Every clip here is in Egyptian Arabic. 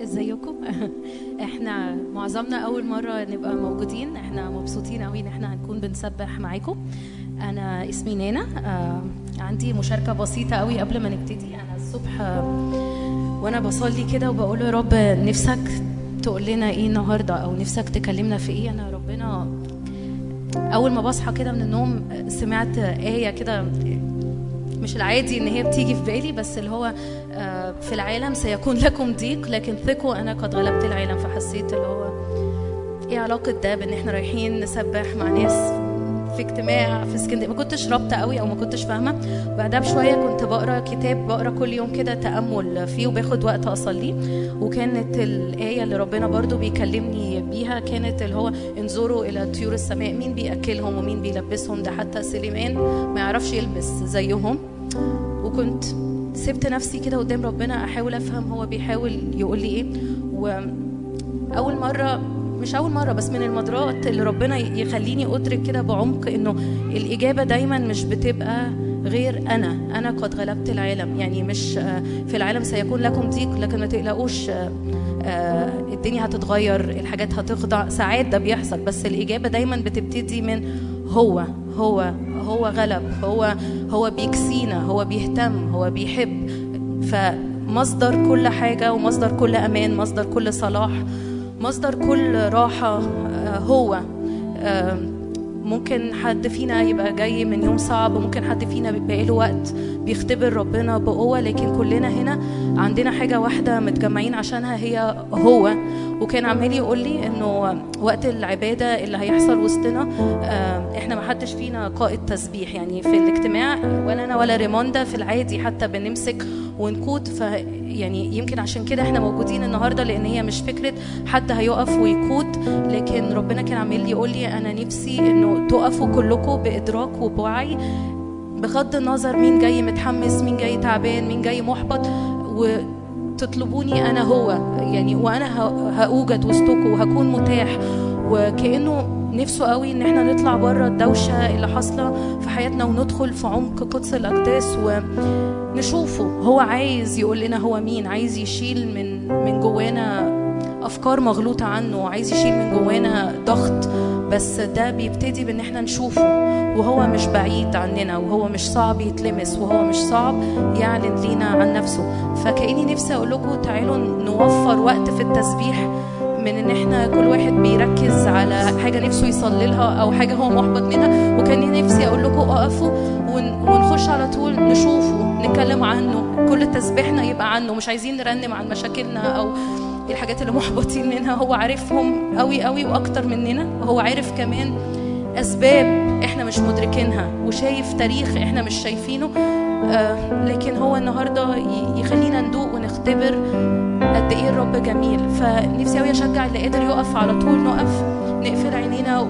ازيكم احنا معظمنا اول مره نبقى موجودين احنا مبسوطين قوي ان احنا هنكون بنسبح معاكم انا اسمي نانا آه عندي مشاركه بسيطه قوي قبل ما نبتدي انا الصبح آه وانا بصلي كده وبقول يا رب نفسك تقول لنا ايه النهارده او نفسك تكلمنا في ايه انا ربنا اول ما بصحى كده من النوم سمعت ايه كده مش العادي ان هي بتيجي في بالي بس اللي هو آه، في العالم سيكون لكم ضيق لكن ثقوا انا قد غلبت العالم فحسيت اللي هو ايه علاقه ده بان احنا رايحين نسبح مع ناس في اجتماع في اسكندريه ما كنتش رابطه قوي او ما كنتش فاهمه بعدها بشويه كنت بقرا كتاب بقرا كل يوم كده تامل فيه وباخد وقت اصليه وكانت الايه اللي ربنا برضو بيكلمني بيها كانت اللي هو انظروا الى طيور السماء مين بياكلهم ومين بيلبسهم ده حتى سليمان ما يعرفش يلبس زيهم وكنت سبت نفسي كده قدام ربنا احاول افهم هو بيحاول يقول لي ايه واول مره مش اول مره بس من المرات اللي ربنا يخليني ادرك كده بعمق انه الاجابه دايما مش بتبقى غير انا انا قد غلبت العالم يعني مش آه، في العالم سيكون لكم ضيق لكن ما تقلقوش آه، آه، الدنيا هتتغير الحاجات هتخضع ساعات ده بيحصل بس الاجابه دايما بتبتدي من هو هو هو غلب هو هو بيكسينا هو بيهتم هو بيحب فمصدر كل حاجه ومصدر كل امان مصدر كل صلاح مصدر كل راحه آه، هو آه، ممكن حد فينا يبقى جاي من يوم صعب ممكن حد فينا بيبقى له وقت بيختبر ربنا بقوة لكن كلنا هنا عندنا حاجة واحدة متجمعين عشانها هي هو وكان عمال يقول لي انه وقت العبادة اللي هيحصل وسطنا آه، احنا ما حدش فينا قائد تسبيح يعني في الاجتماع ولا انا ولا ريموندا في العادي حتى بنمسك ونقود ف يعني يمكن عشان كده احنا موجودين النهارده لان هي مش فكره حد هيقف ويقود لكن ربنا كان عامل يقول لي انا نفسي انه تقفوا كلكم بادراك وبوعي بغض النظر مين جاي متحمس مين جاي تعبان مين جاي محبط وتطلبوني انا هو يعني وانا ه- هاوجد وسطكم وهكون متاح وكانه نفسه قوي ان احنا نطلع بره الدوشه اللي حاصله في حياتنا وندخل في عمق قدس الاقداس ونشوفه هو عايز يقول لنا هو مين عايز يشيل من من جوانا افكار مغلوطه عنه عايز يشيل من جوانا ضغط بس ده بيبتدي بان احنا نشوفه وهو مش بعيد عننا وهو مش صعب يتلمس وهو مش صعب يعلن لينا عن نفسه فكاني نفسي اقول لكم تعالوا نوفر وقت في التسبيح من ان احنا كل واحد بيركز على حاجه نفسه يصلي لها او حاجه هو محبط منها وكان نفسي اقول لكم اقفوا ون- ونخش على طول نشوفه نتكلم عنه كل تسبيحنا يبقى عنه مش عايزين نرنم عن مشاكلنا او الحاجات اللي محبطين منها هو عارفهم قوي قوي واكتر مننا هو عارف كمان اسباب احنا مش مدركينها وشايف تاريخ احنا مش شايفينه آه لكن هو النهارده ي- يخلينا ندوق ونختبر قد ايه الرب جميل فنفسي قوي اشجع اللي قادر يقف على طول نقف نقفل عينينا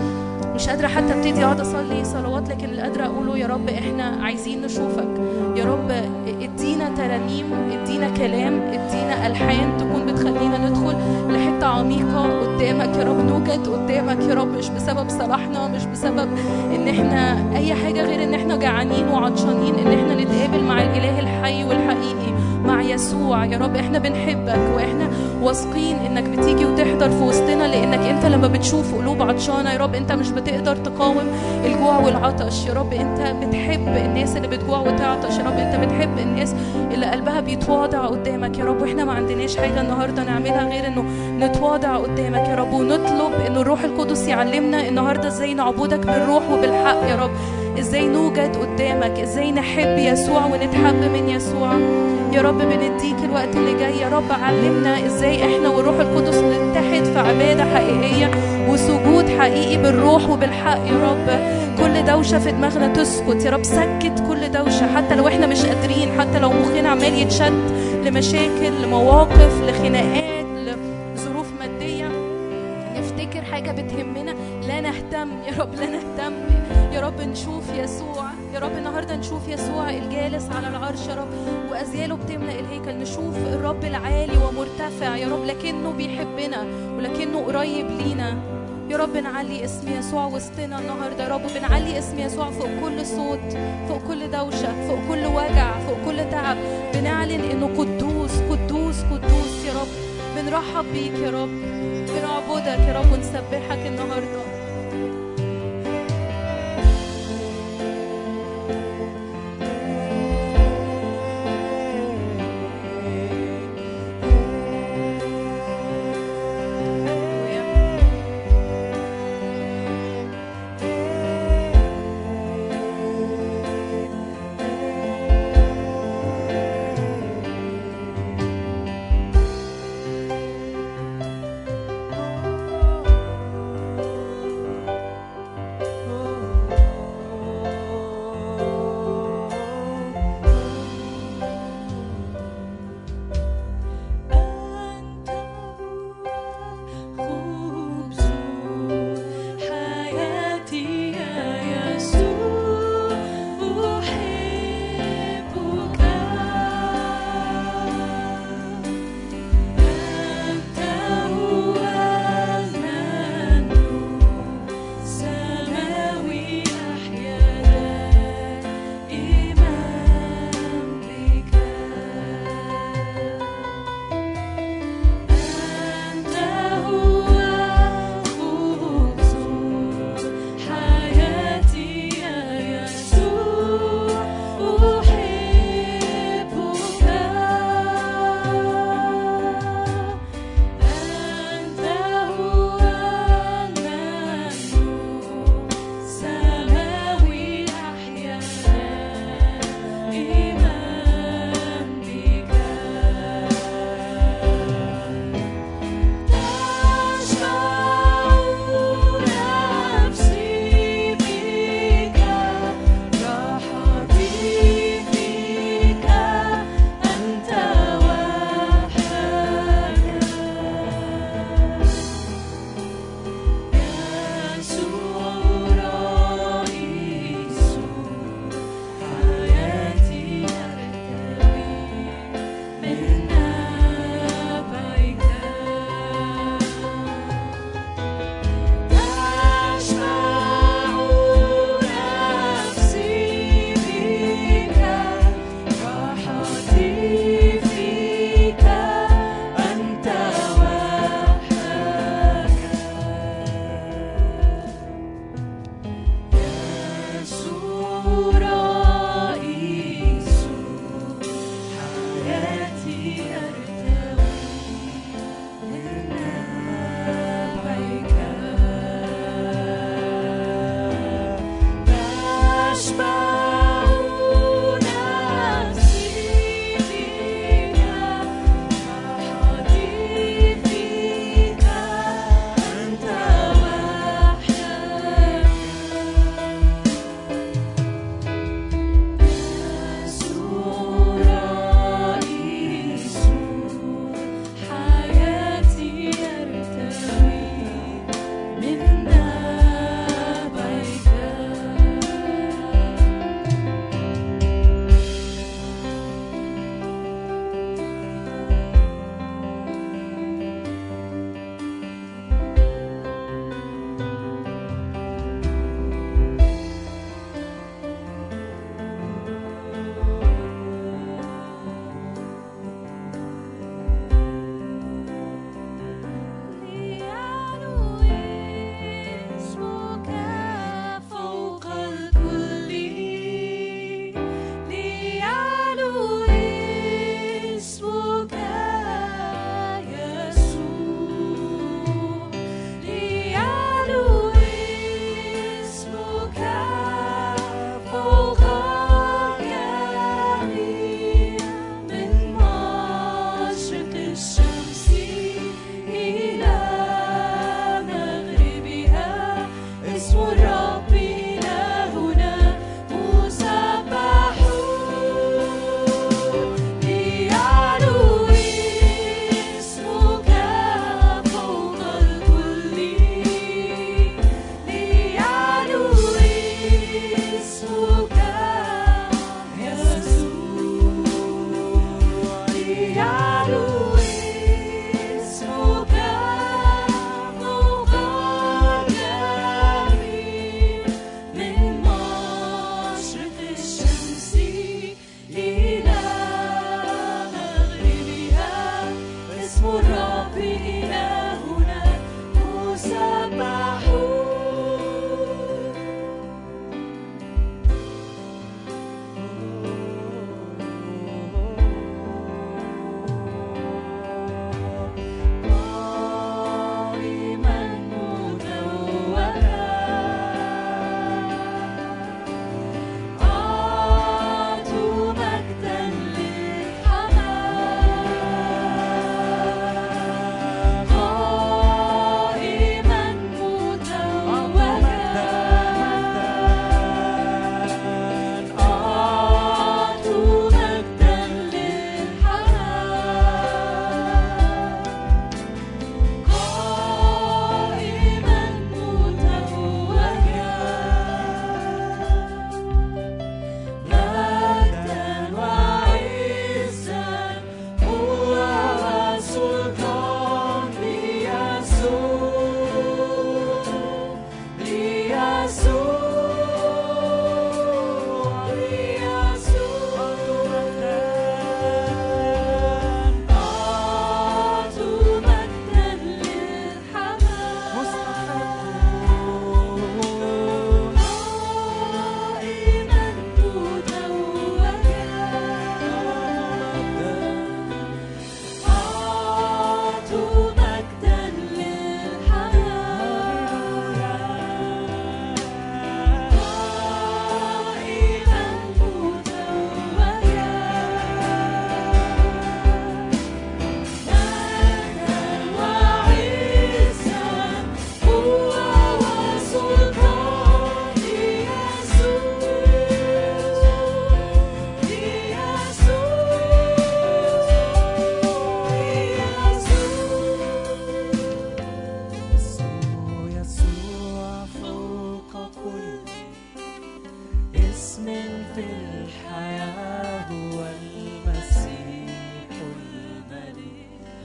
ومش قادره حتى ابتدي اقعد اصلي صلوات لكن اللي قادره اقوله يا رب احنا عايزين نشوفك يا رب ادينا ترانيم ادينا كلام ادينا الحان تكون بتخلينا ندخل لحته عميقه قدامك يا رب نوجد قدامك يا رب مش بسبب صلاحنا مش بسبب ان احنا اي حاجه غير ان احنا جعانين وعطشانين ان احنا نتقابل مع الاله الحي والحقيقي مع يسوع يا رب احنا بنحبك واحنا واثقين انك بتيجي وتحضر في وسطنا لانك انت لما بتشوف قلوب عطشانه يا رب انت مش بتقدر تقاوم الجوع والعطش يا رب انت بتحب الناس اللي بتجوع وتعطش يا رب انت بتحب الناس اللي قلبها بيتواضع قدامك يا رب واحنا ما عندناش حاجه النهارده نعملها غير انه نتواضع قدامك يا رب ونطلب انه الروح القدس يعلمنا النهارده ازاي نعبدك بالروح وبالحق يا رب ازاي نوجد قدامك ازاي نحب يسوع ونتحب من يسوع يا رب بنديك الوقت اللي جاي يا رب علمنا ازاي احنا والروح القدس نتحد في عبادة حقيقية وسجود حقيقي بالروح وبالحق يا رب كل دوشة في دماغنا تسكت يا رب سكت كل دوشة حتى لو احنا مش قادرين حتى لو مخنا عمال يتشد لمشاكل لمواقف لخناقات لظروف مادية نفتكر حاجة بتهمنا لا نهتم يا رب لا نهتم يا رب نشوف يسوع يا رب النهاردة نشوف يسوع الجالس على العرش يا رب وأزياله بتملأ الهيكل نشوف الرب العالي ومرتفع يا رب لكنه بيحبنا ولكنه قريب لينا يا رب نعلي اسم يسوع وسطنا النهارده يا رب بنعلي اسم يسوع فوق كل صوت فوق كل دوشه فوق كل وجع فوق كل تعب بنعلن انه قدوس قدوس قدوس يا رب بنرحب بيك يا رب بنعبدك يا رب ونسبحك النهارده هللويا. Oh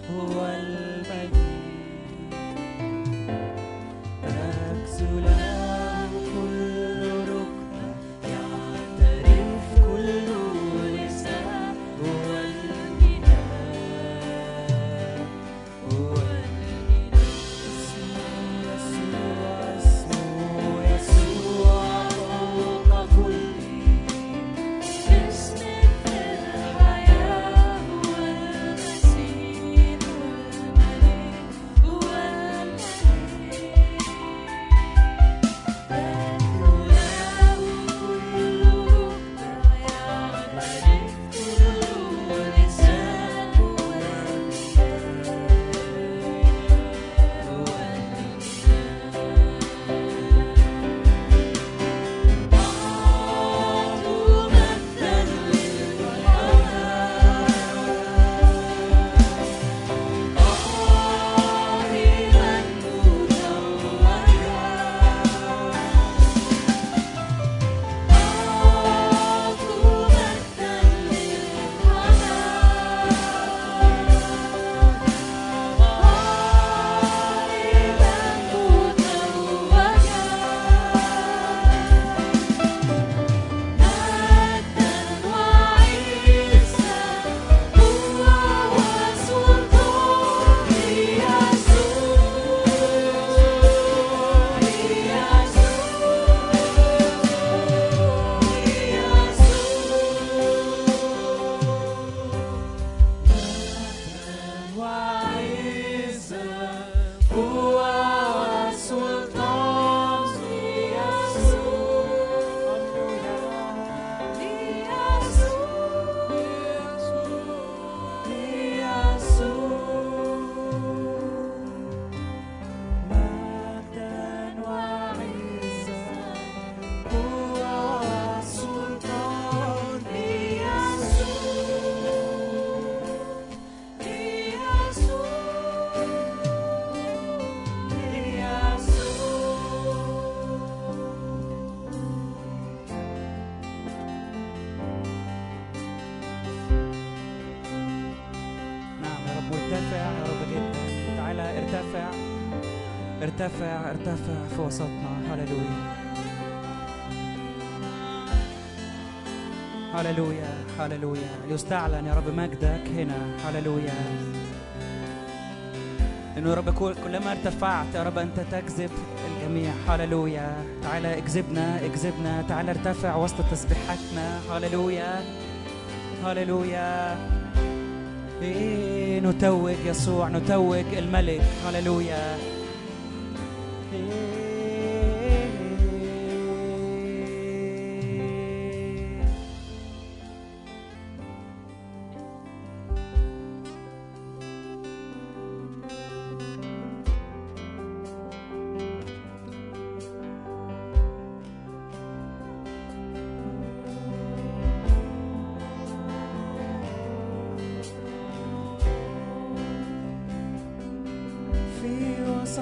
هو الملك تكسو له كل ركبة يعترف كل لسان هو الإله هو الإله اسمه يسوع اسمه يسوع فوق كل اسم في الحياة هو المسيح والملك هو الملك تدعو له كل ركبة يعترف كل لسان هو الإله هو أعطوا مجدا للحياة قائما متوجا أعطوا مجدا وعزة قوة وسلطان مجدا وعزة قوة وسلطان نعم يا رب مرتفع يا رب جدا تعالى ارتفع ارتفع ارتفع في وسطنا هللويا هللويا هللويا يستعلن يا رب مجدك هنا هللويا انه يا رب كل- كلما ارتفعت يا رب انت تجذب الجميع هللويا تعالى اجذبنا اجذبنا تعالى ارتفع وسط تسبيحاتنا هللويا هللويا إيه نتوج يسوع نتوج الملك هللويا إيه في وسط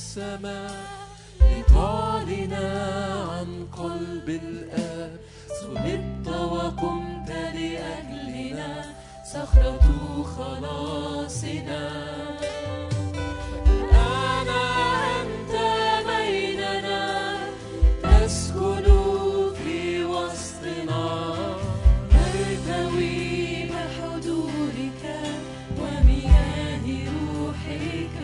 السماء لتعلن عن قلب الآب صلبت وقمت لأجلنا صخرة خلاصنا أنا أنت بيننا تسكن في وسطنا نرتوي بحضورك ومياه روحك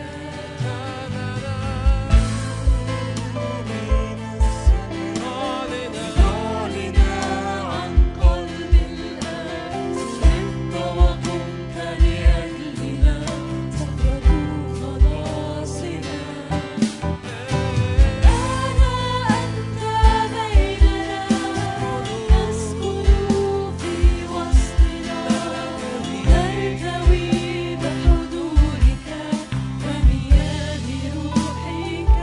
نعلن عن قلب الآب صلبت وقمت لأجلنا صخرة خلاصنا أنا أنت بيننا تسكن في وسطنا نرتوي بحضورك ومياه روحك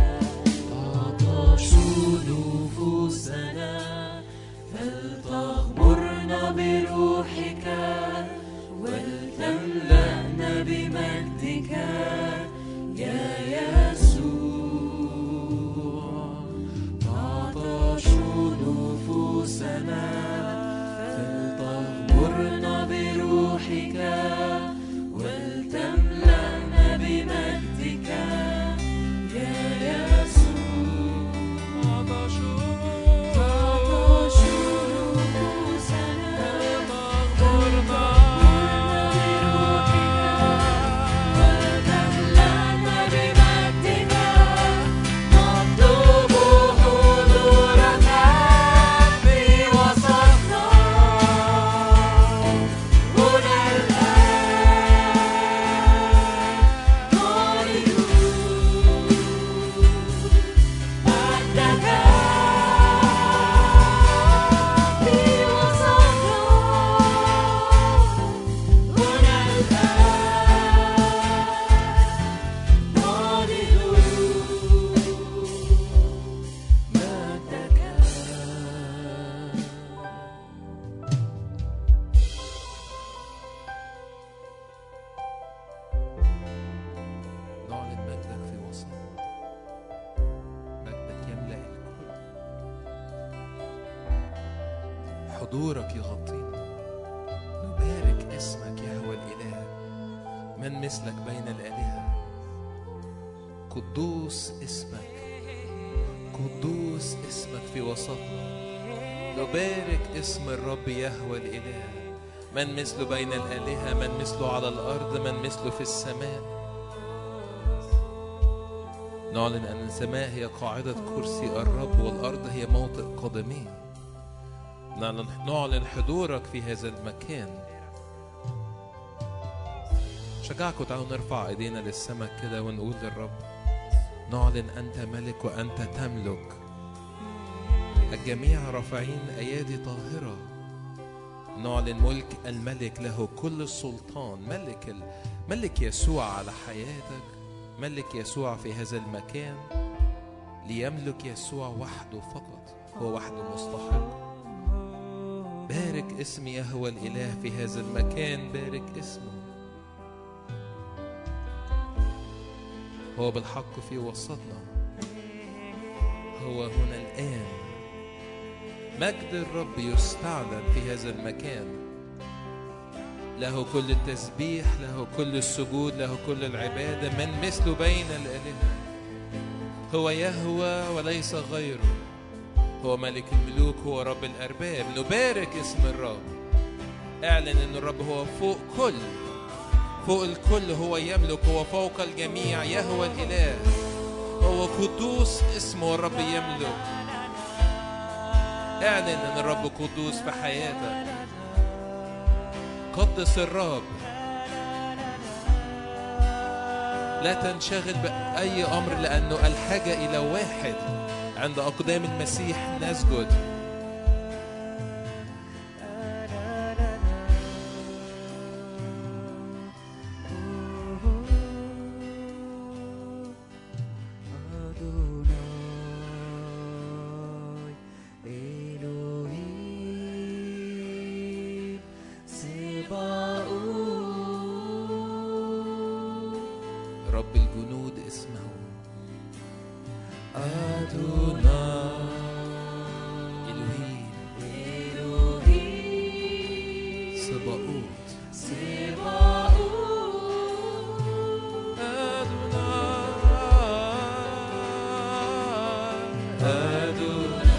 عطش نفوسنا فلتغمرنا بروحك ولتملأنا بمجدك يا يسوع عطش نفوسنا فلتغمرنا بروحك ولتملأنا بمجدك يا يسوع عطش نفوسنا فلتغمرنا ولتملأنا بمجدك نطلب حضورك في وسطنا هنا الآن نعلن مجدك في وسطنا هنا الآن نعلن مجدك نعلن مجدك في وسطنا مجدك يملأ الكل حضورك يغطينا نبارك اسمك يا هو الإله من مثلك بين الآلهة قدوس اسمك قدوس اسمك في وسطنا نبارك اسم الرب يهوى الإله من مثله بين الآلهة من مثله على الأرض من مثله في السماء نعلن أن السماء هي قاعدة كرسي الرب والأرض هي موطئ قدميه نعلن نعلن حضورك في هذا المكان شجعكم تعالوا نرفع ايدينا للسماء كده ونقول للرب نعلن أنت ملك وأنت تملك الجميع رافعين أيادي طاهرة نعلن ملك الملك له كل السلطان ملك ال... ملك يسوع على حياتك ملك يسوع في هذا المكان ليملك يسوع وحده فقط هو وحده مستحق بارك اسم يهوى الإله في هذا المكان بارك اسمه هو بالحق في وسطنا هو هنا الآن مجد الرب يستعلن في هذا المكان له كل التسبيح له كل السجود له كل العبادة من مثله بين الآلهة هو يهوى وليس غيره هو ملك الملوك هو رب الأرباب نبارك اسم الرب اعلن ان الرب هو فوق كل فوق الكل هو يملك هو فوق الجميع يهوى الإله هو قدوس اسمه الرب يملك اعلن ان الرب قدوس في حياتك قدس الرب لا تنشغل بأي أمر لأنه الحاجة إلى واحد عند أقدام المسيح نسجد אדוני אלוהים צבאות رب الجنود اسمه أدوناي إلهيم سباؤوت أدوناي أدوناي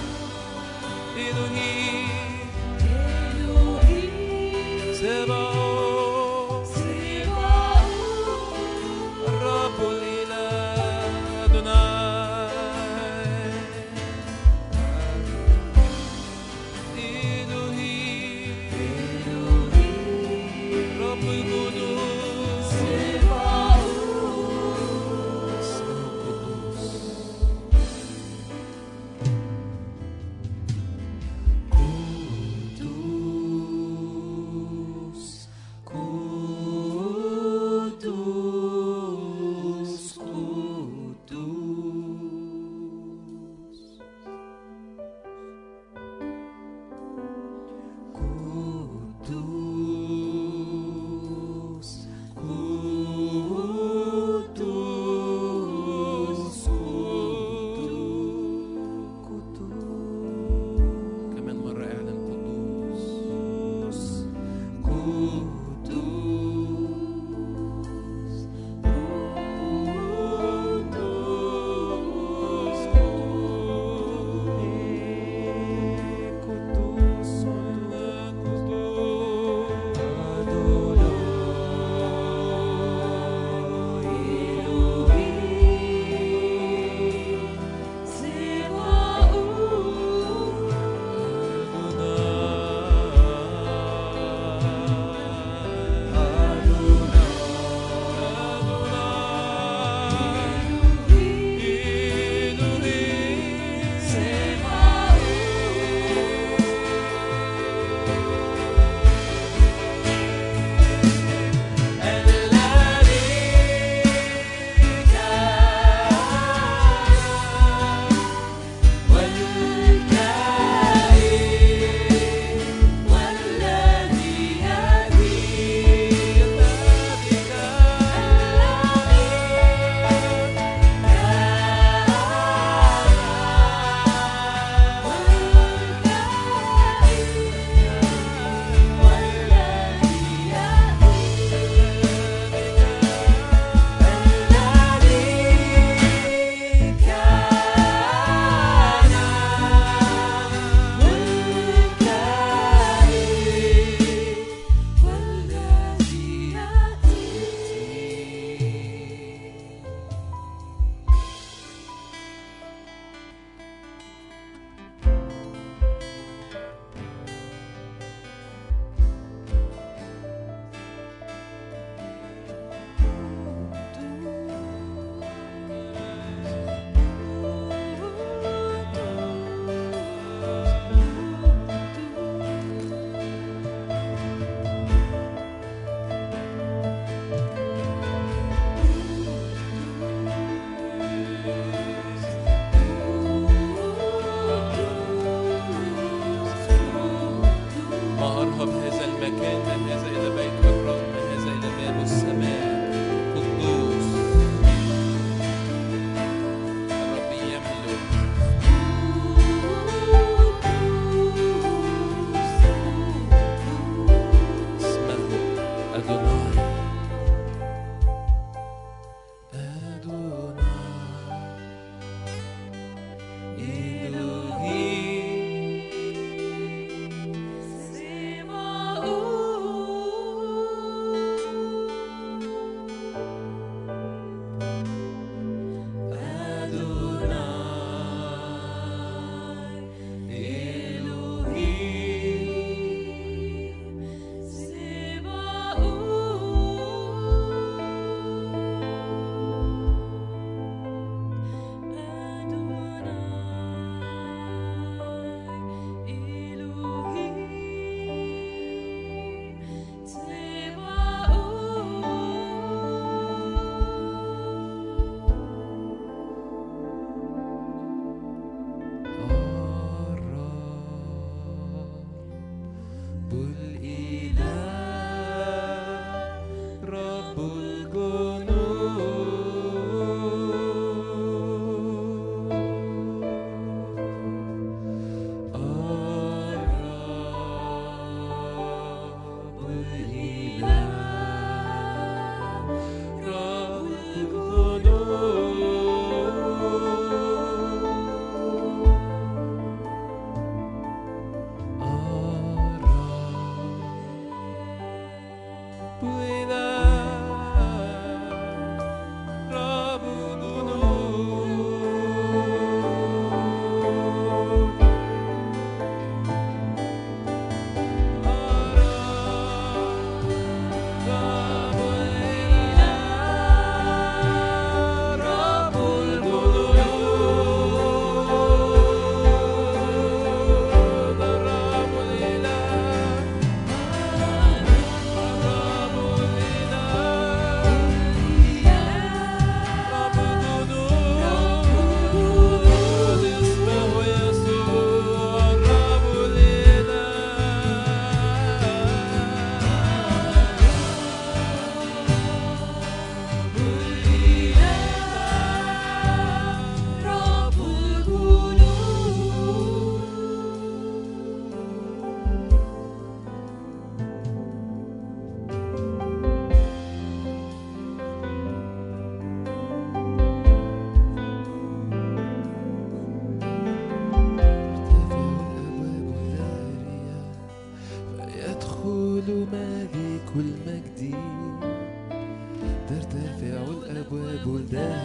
إلهيم سباؤوت الرب الإله أدوناي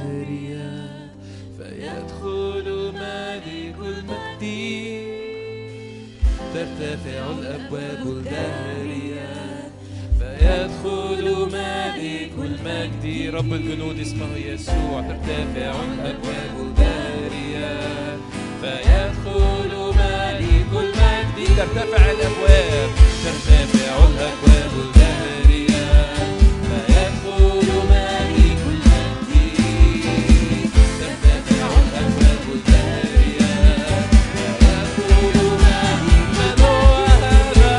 الدهريات فيدخل ملك المجد ترتفع الأبواب الدهريات فيدخل ملك المجد رب الجنود اسمه يسوع ترتفع الأبواب الدهريات فيدخل ملك المجد ترتفع الأبواب ترتفع الأبواب الدهريات فيدخل ملك المجد ترتفع الأبواب الدهريات فيدخل ملك من هو هذا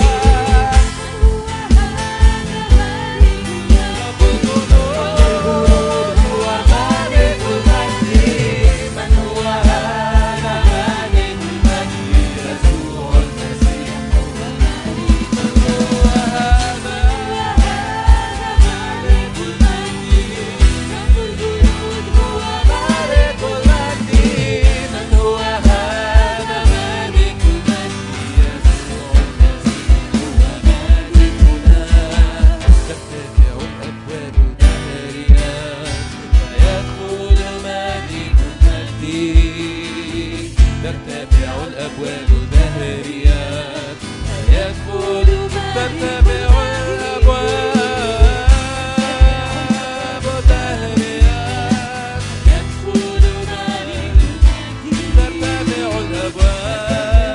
رب الجنود هو مالك المجد من هو هذا مالك المجد يسوع المسيح من هو هذا مالك المجد هو مالك المجد من هو هذا مالك المجد يسوع المسيح هو مالكنا ترتفع الأبواب الدهريات فيدخل مالك المجد ترتفع الأبواب الدهريات فيدخل ترتفع الأبواب الدهريات يدخل مالك ترتفع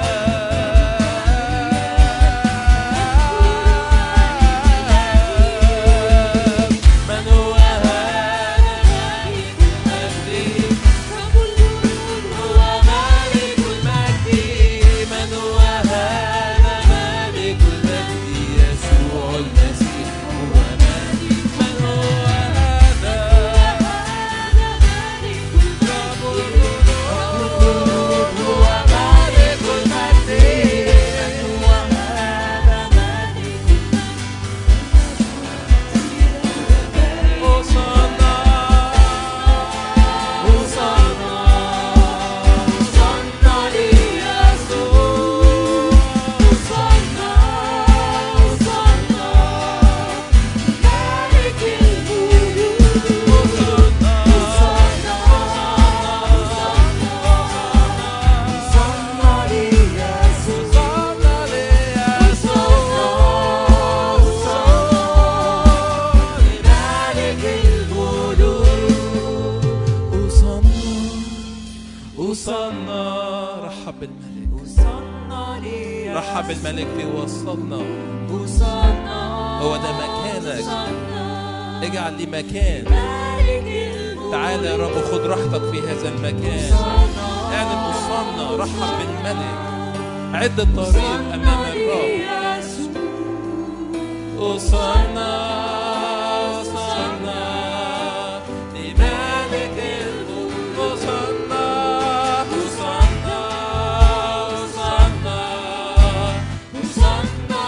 الأبواب من هو هذا مالك المجد هو مالك المجد من هو هذا مالك المجد يسوع المسيح هو مالك من هو هذا رب الجنود هو مالك المجد من هو هذا مالك وصلنا وصلنا وصلنا ليسوع وصلنا وصلنا مالك الملوك وصلنا وصلنا وصلنا ليسوع وصلنا ليسوع لمالك الملوك وصلنا وصلنا رحب بالملك رحب بالملك في وسطنا هو ده مكانك اجعل لي مكان تعال يا رب خد راحتك في هذا المكان اعلن وصلنا رحب بالملك عد الطريق امام الرب وصلنا وصلنا لمالك الملك وصلنا وصلنا وصلنا وصلنا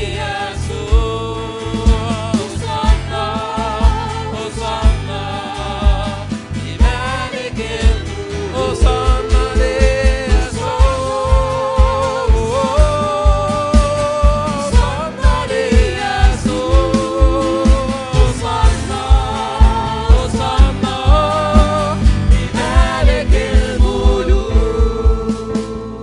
ليسوع وصلنا وصلنا لمالك الملك وصلنا ليسوع وصلنا ليسوع وصلنا وصلنا لمالك الملوك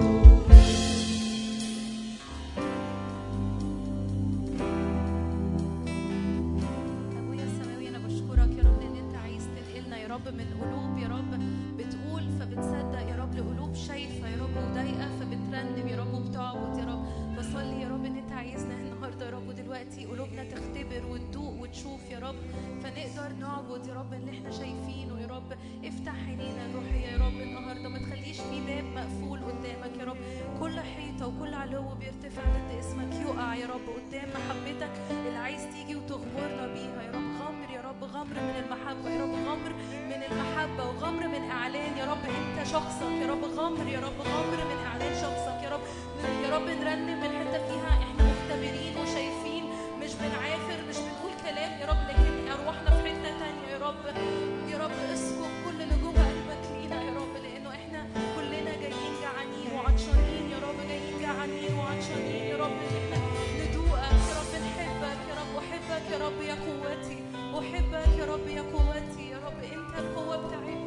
أبويا السماوي أنا بشكرك يا رب إن أنت عايز تنقلنا يا رب من قلوب يا رب بتقول فبتصدق يا رب لقلوب شايفة يا رب وضايقة فبترنم يا رب وبتعبد يا رب بصلي يا رب إن أنت عايزنا النهاردة يا رب ودلوقتي قلوبنا تختبر وتدوق وتشوف يا رب فنقدر نعبد يا رب اللي احنا شايفينه يا رب افتح عينينا الروحية يا رب النهاردة ما تخليش في باب مقفول قدامك يا رب كل حيطة وكل علو بيرتفع ضد اسمك يقع يا رب قدام محبتك اللي عايز تيجي وتغمرنا بيها يا رب غمر يا رب غمر من المحبة يا رب غمر من المحبة وغمر من إعلان يا رب أنت شخصك يا رب غمر يا رب غمر من إعلان شخصك يا رب يا رب نرنم من حتة فيها احنا مختبرين وشايفين مش بنعافر مش بنقول كلام يا رب لكن أرواحنا في حتة تانية يا رب يا رب اسكب كل اللي جوه قلبك لينا يا رب لأنه احنا كلنا جايين جعانين وعطشانين يا رب جايين جعانين وعطشانين يا رب إن احنا ندوقك يا رب نحبك يا رب أحبك يا رب يا قوتي أحبك يا رب يا قوتي يا رب أنت القوة بتاعتنا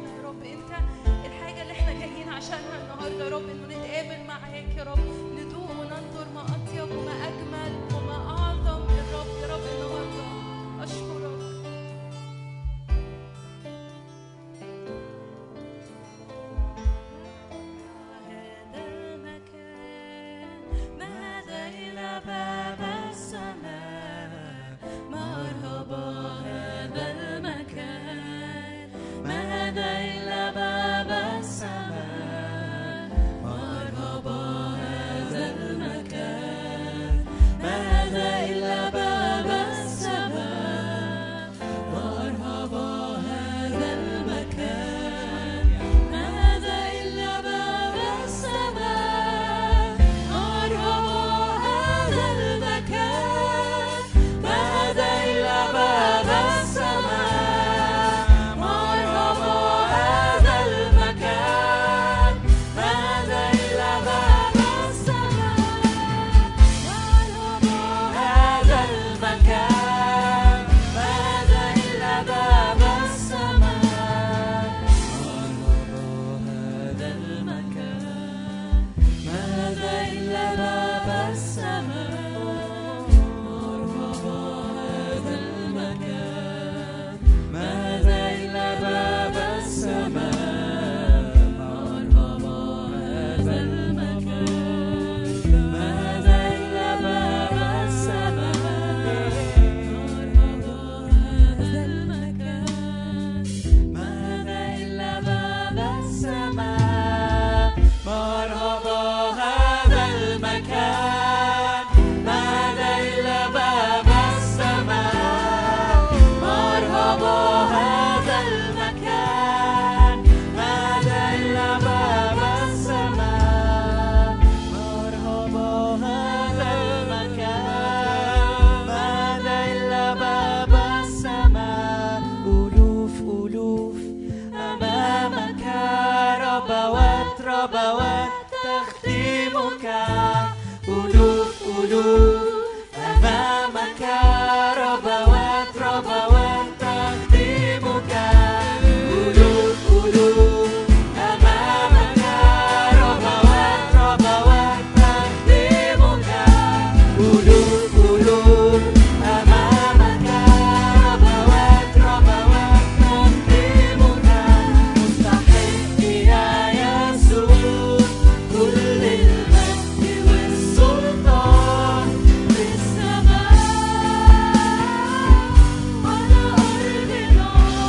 أمامك ربوات ربوات تقديمك قلوب قلوب أمامك ربوات ربوات تقديمك قلوب قلوب أمامك ربوات ربوات تقديمك مستحق يا يسوع كل المجد والسلطان في السماء على أرضنا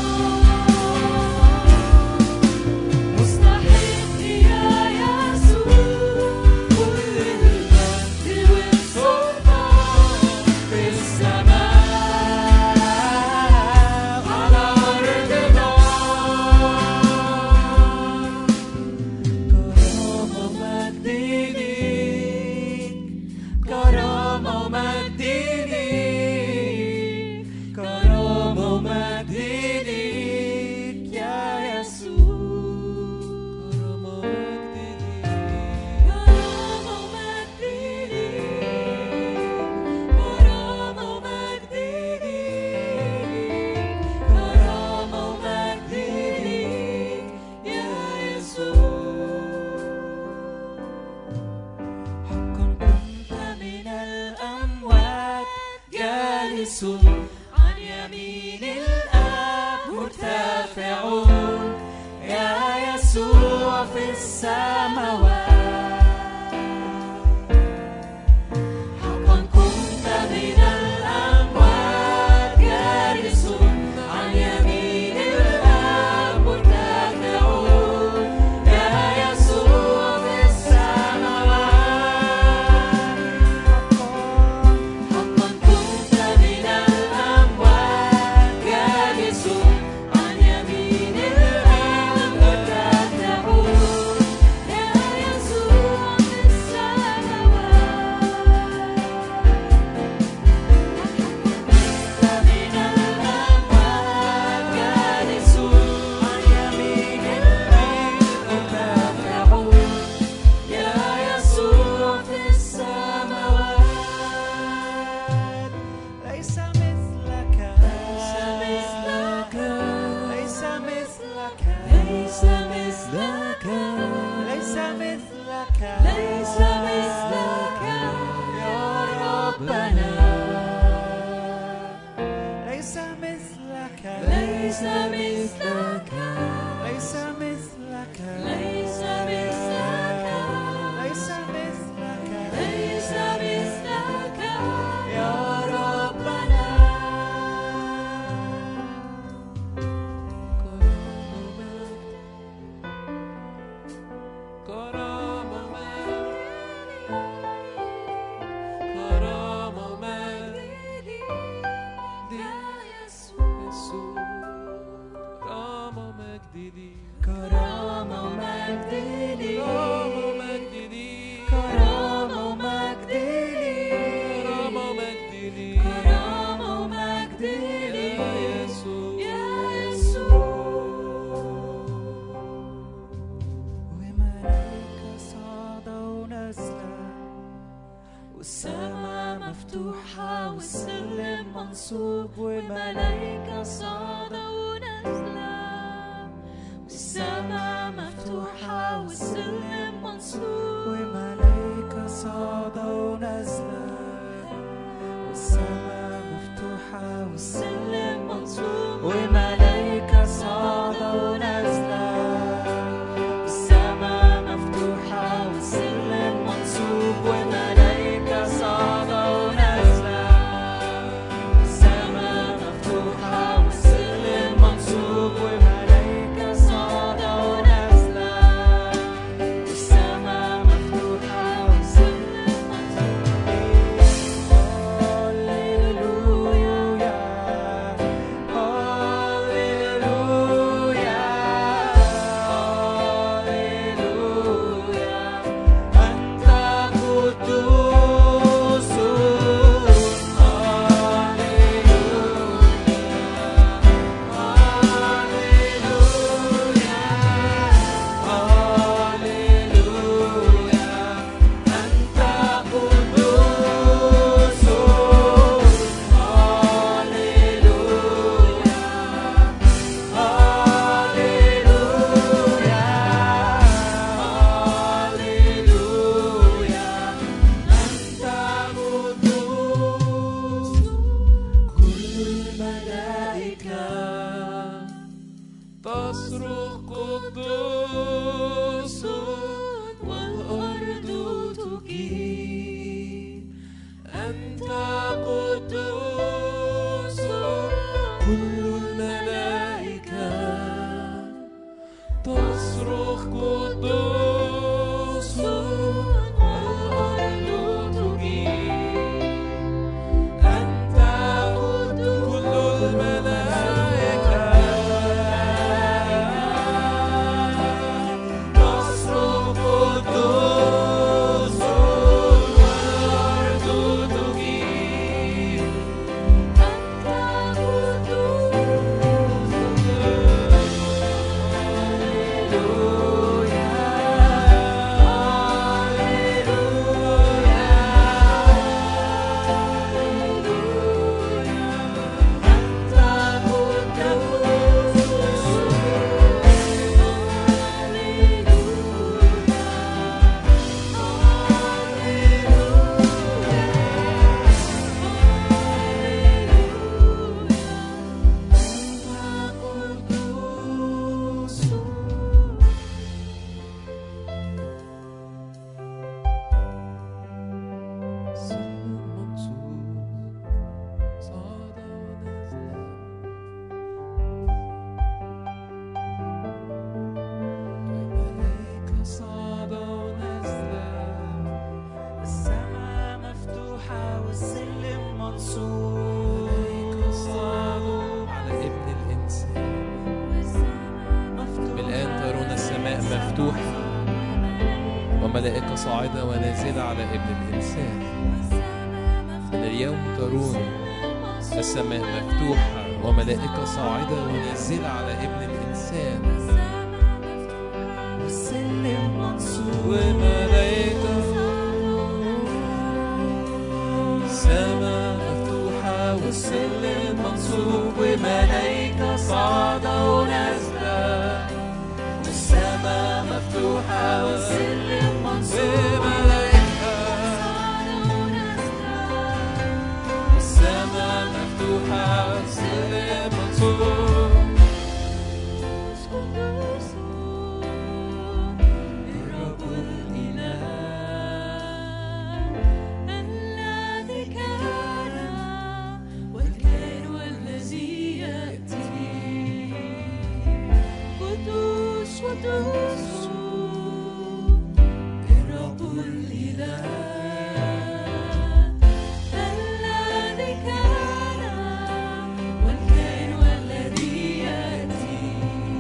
مستحق يا يسوع كل المجد والسلطان في السماء على أرضنا كرامة ومجد ليك كرامة ومجد ليك يا يسوع كرامة ومجد ليك كرامة ومجد ليك كرامة ومجد ليك يا يسوع حقا كنت من الأموات جالس عن يمين الآب مرتفعون يا يسوع في السماوات حقا كنت من الأموات جالس عن يمين الآب مرتفعون يا يسوع في السماوات حقا كنت من الأموات جالس عن يمين الآب مرتفعون يا يسوع في السماوات من الأموات جالس عن يمين الآب مرتفعون يا يسوع في السماوات ليس مثلك ليس مثلك ليس مثلك ليس مثلك ليس مثلك ليس مثلك يا ربنا ليس مثلك ليس مثلك ليس مثلك ليس مثلك ليس مثلك ليس مثلك يا ربنا كرامة ومجد كرامة ومجد يا يسوع كرامة ومجد ليك كرامة ومجد ليك كرامة ومجد ليك كرامة ومجد ليك كرامة ومجد ليك يا يسوع يا يسوع وملائكة صعدوا ونازلة والسماء مفتوحة والسلم منصوب وملائكة صعدة ونازلة والسماء مفتوحة والسلم منصوب وملائكة صعدة ونازلة والسماء مفتوحة والسلم منصوب وملائكة صعدة ونازلة السماء مفتوحة والسلم منصوب وملائكة صعدة ونازلة السماء مفتوحة والسلم منصوب وملائكة صعدة ونازلة السماء مفتوحة والسلم منصوب هللويا قدوس والأرض تجيب أنت قدوس كل الملائكة تصرخ قدوس والأرض تجيب أنت قدوس كل الملائكة تصرخ قدوس والأرض تجيب السماء مفتوحة والسلم منصوب على ابن الإنسان مفتوحة بالآن ترون السماء مفتوحة وملائكة صاعدة ونازلة على ابن الإنسان من اليوم ترون السماء مفتوحة وملائكة صاعدة ونازلة على ابن الإنسان والسلم منصوب وملائكة السماء مفتوحة والسلم منصوب وملائكة صاعدة ونازلة والسماء مفتوحة والسلم منصوب وملائكة السماء مفتوحة والسلم منصوب الرب الإله الذي كان والكائن والذي يأتي قدوس قدوس الرب الإله الذي كان والكائن والذي يأتي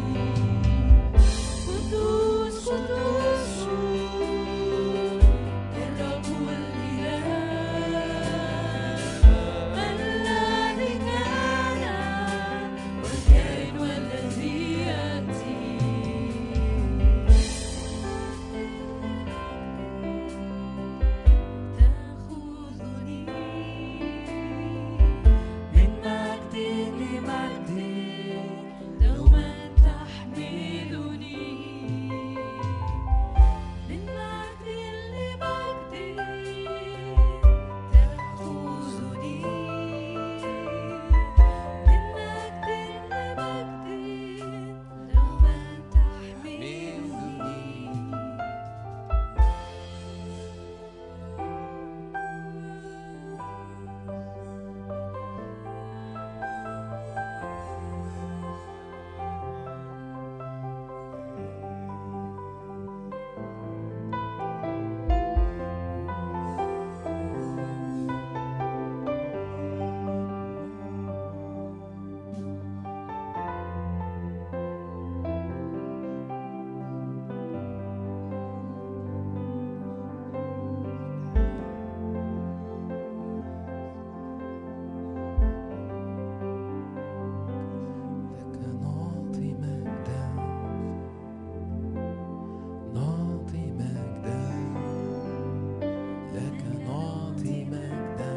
قدوس قدوس الرب الإله الذي كان والكائن والذي يأتي تأخذني من مجد لمجد دوما تحملني من مجد لمجد تأخذني من مجد لمجد دوما تحملني لك نعطي مجدا نعطي مجدا لك نعطي مجدا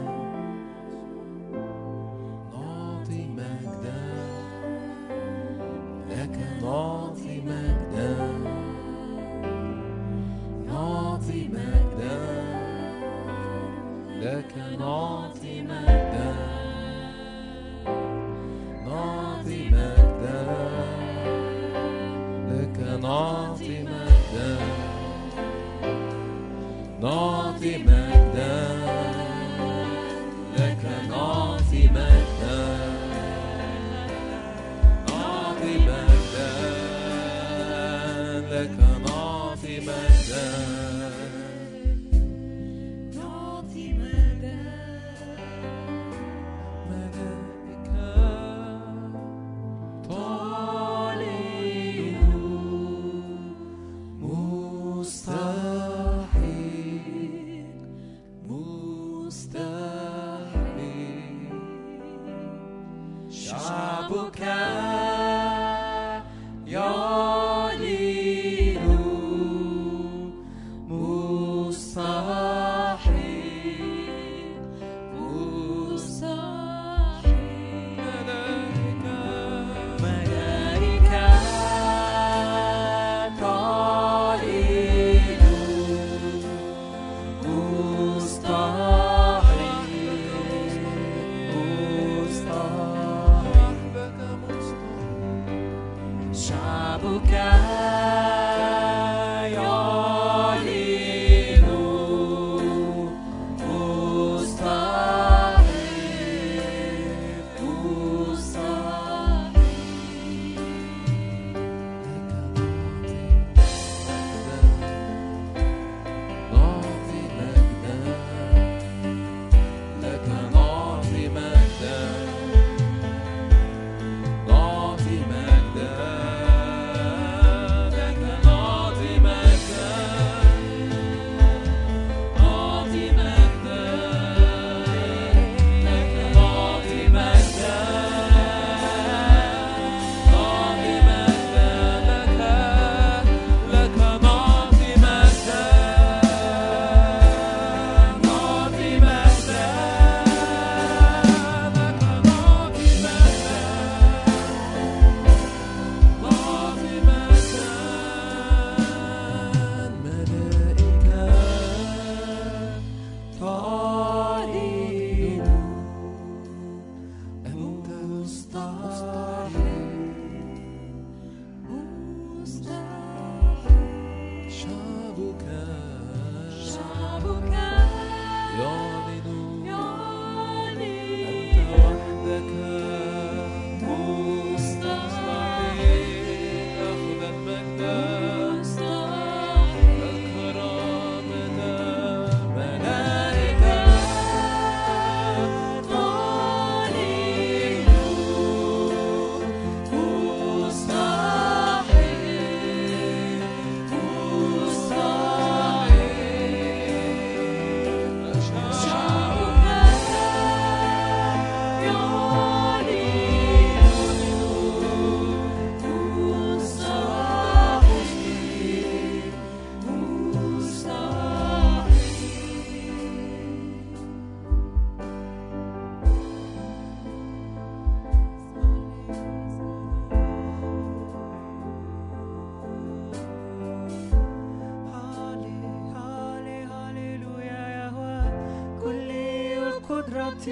نعطي مجدا لك نعطي مجدا نعطي مجدا لك نعطي مجدا نعطي مجدا نعطي مجدا نعطي مجدا لك نعطي مجدا نعطي مجدا لك نعطي مجدا نعطي مجدا ملائكة تعلن مستحيل مستحيل شعبك يعلن مستحيل مستحيل ملائكة تعلن مستحيل مستحيل شعبك يعلن مستحيل مستحيل نعطي مجدا لك نعطي مجدا نعطي مجدا لك نعطي مجدا نعطي مجدا لك نعطي مجدا نعطي مجدا لك لك نعطي مجدا نعطي مجدا لك نعطي مجدا نعطي مجدا ملائكة تعلن أنت مستحيل شعبك شعبك يعلن يعلن أنت وحدك مستحيل أخذ المجد مستحيل الكرامة ملائكة تعلن مستحيل مستحيل شعبك مستحيل مستحيل هالي هالي هاليلويا يا هو كل القدرة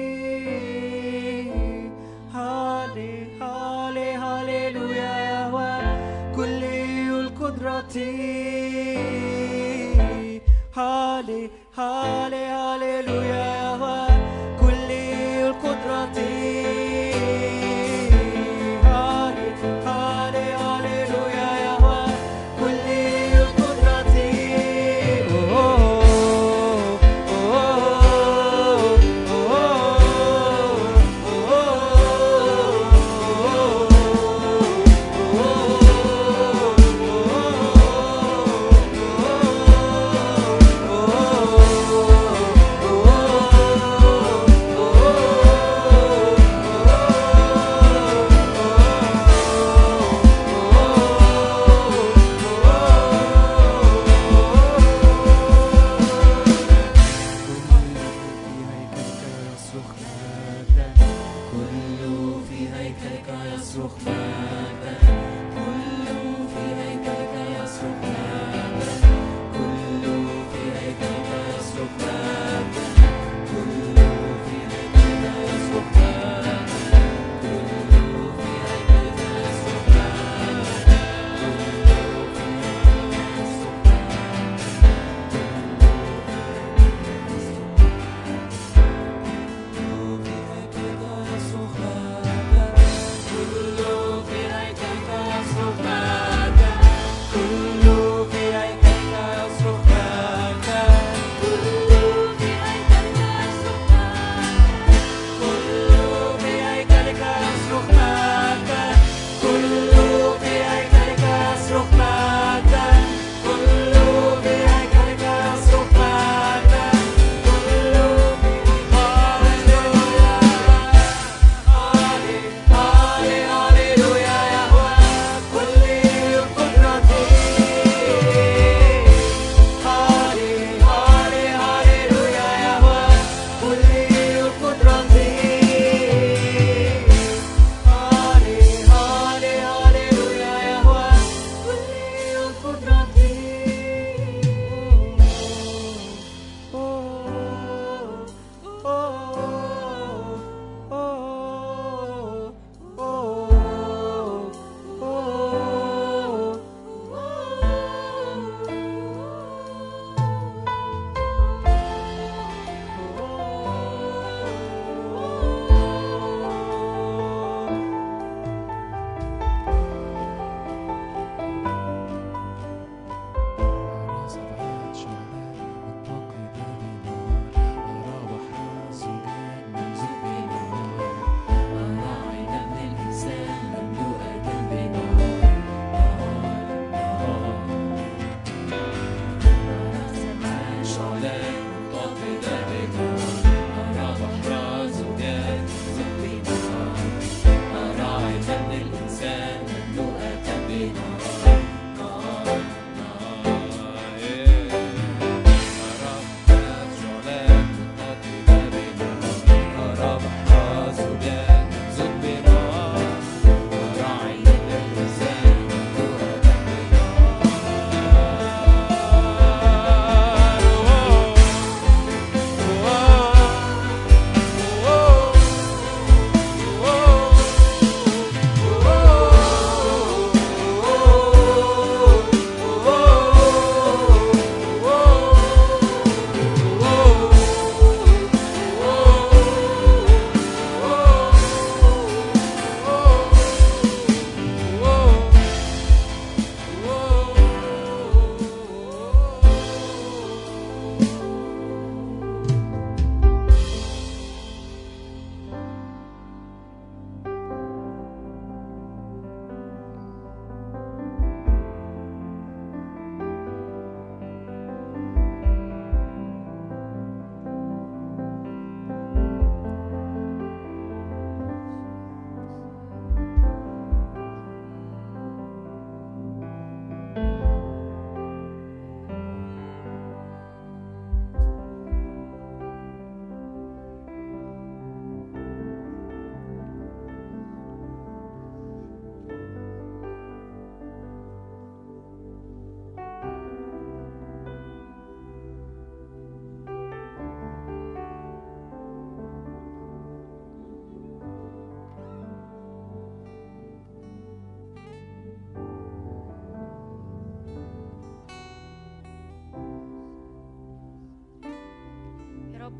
هالي هالي هاليلويا يا هو كل القدرة هالي هالي هاليلويا يا هو كل القدرة هالي هالي هاليلويا يا هو كل القدرة Oh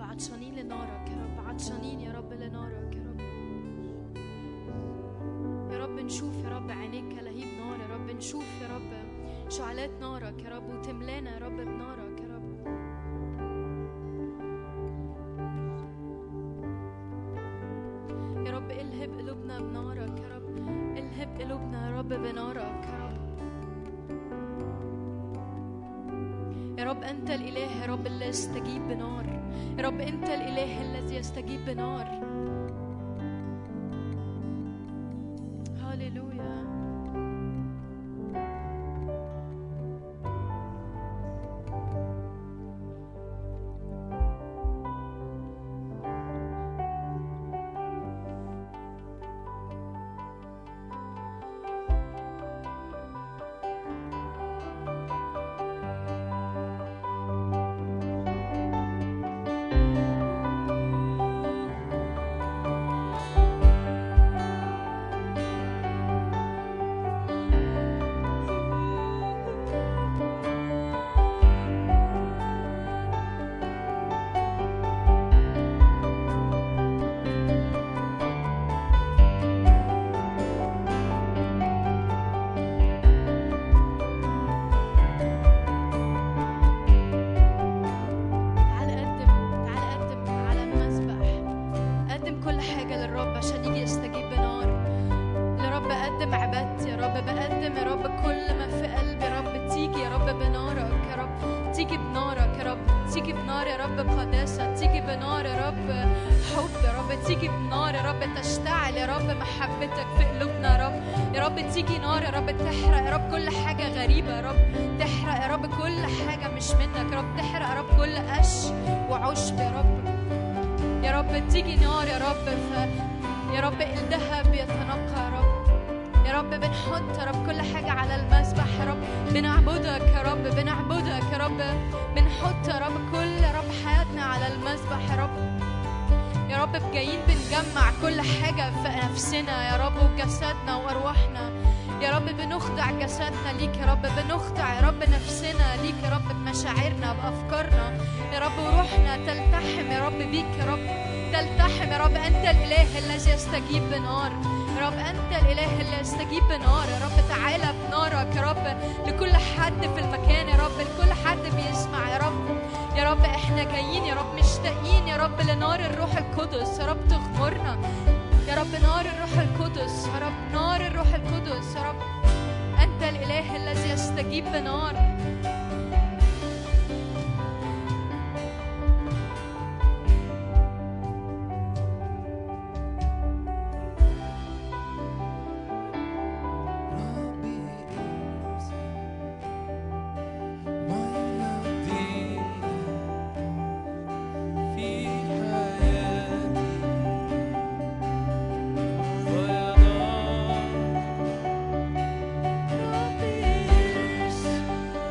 عطشانين لنارك يا رب عطشانين يا رب لنارك يا رب يا رب نشوف يا رب عينيك كلهيب نار يا رب نشوف يا رب شعلات نارك يا رب وتملانا يا رب بنارك يا رب يا رب الهب قلوبنا بنارك يا رب الهب قلوبنا يا رب بنارك يا رب يا رب أنت الإله يا رب اللي يستجيب بنار يا رب أنت الإله الذي يستجيب بنار هاليلويا تعال قدم تعال قدم على المذبح قدم كل حاجة للرب عشان يجي يستجيب بنار لرب قدم عبادتي يا رب بقدم يا رب كل ما في قلبي يا رب تيجي يا رب بنارك يا رب تيجي بنارك يا رب تيجي بنار يا رب قداسة تيجي بنار يا رب حب يا رب تيجي بنار يا رب تشتعل يا رب محبتك في قلوبنا يا رب يا رب تيجي نار يا رب تحرق يا رب كل حاجة غريبة يا رب تحرق يا رب كل حاجة مش منك يا رب تحرق يا رب كل قش وعشب يا رب يا رب تيجي نار يا رب ف... يا رب الذهب يتنقى يا رب يا رب بنحط يا رب كل حاجة على المذبح يا رب بنعبدك يا رب بنعبدك يا رب بنحط يا رب كل يا رب حياتنا على المذبح يا رب يا رب جايين بنجمع كل حاجة في نفسنا يا رب وجسدنا وأرواحنا يا رب بنخضع جسدنا ليك يا رب بنخضع يا رب نفسنا ليك يا رب بمشاعرنا بأفكارنا يا رب وروحنا تلتحم يا رب بيك يا رب تلتحم يا رب أنت الإله الذي يستجيب بنار يا رب أنت الإله اللي يستجيب بنار يا رب تعالى بنارك يا رب لكل حد في المكان يا رب لكل حد بيسمع يا رب يا رب احنا جايين يا رب مشتاقين يا رب لنار الروح القدس يا رب تغمرنا يا رب نار الروح القدس يا رب نار الروح القدس يا رب أنت الإله الذي يستجيب بنار ربي إنسان ما يهدينا في حياتي ويضع ربي إنسان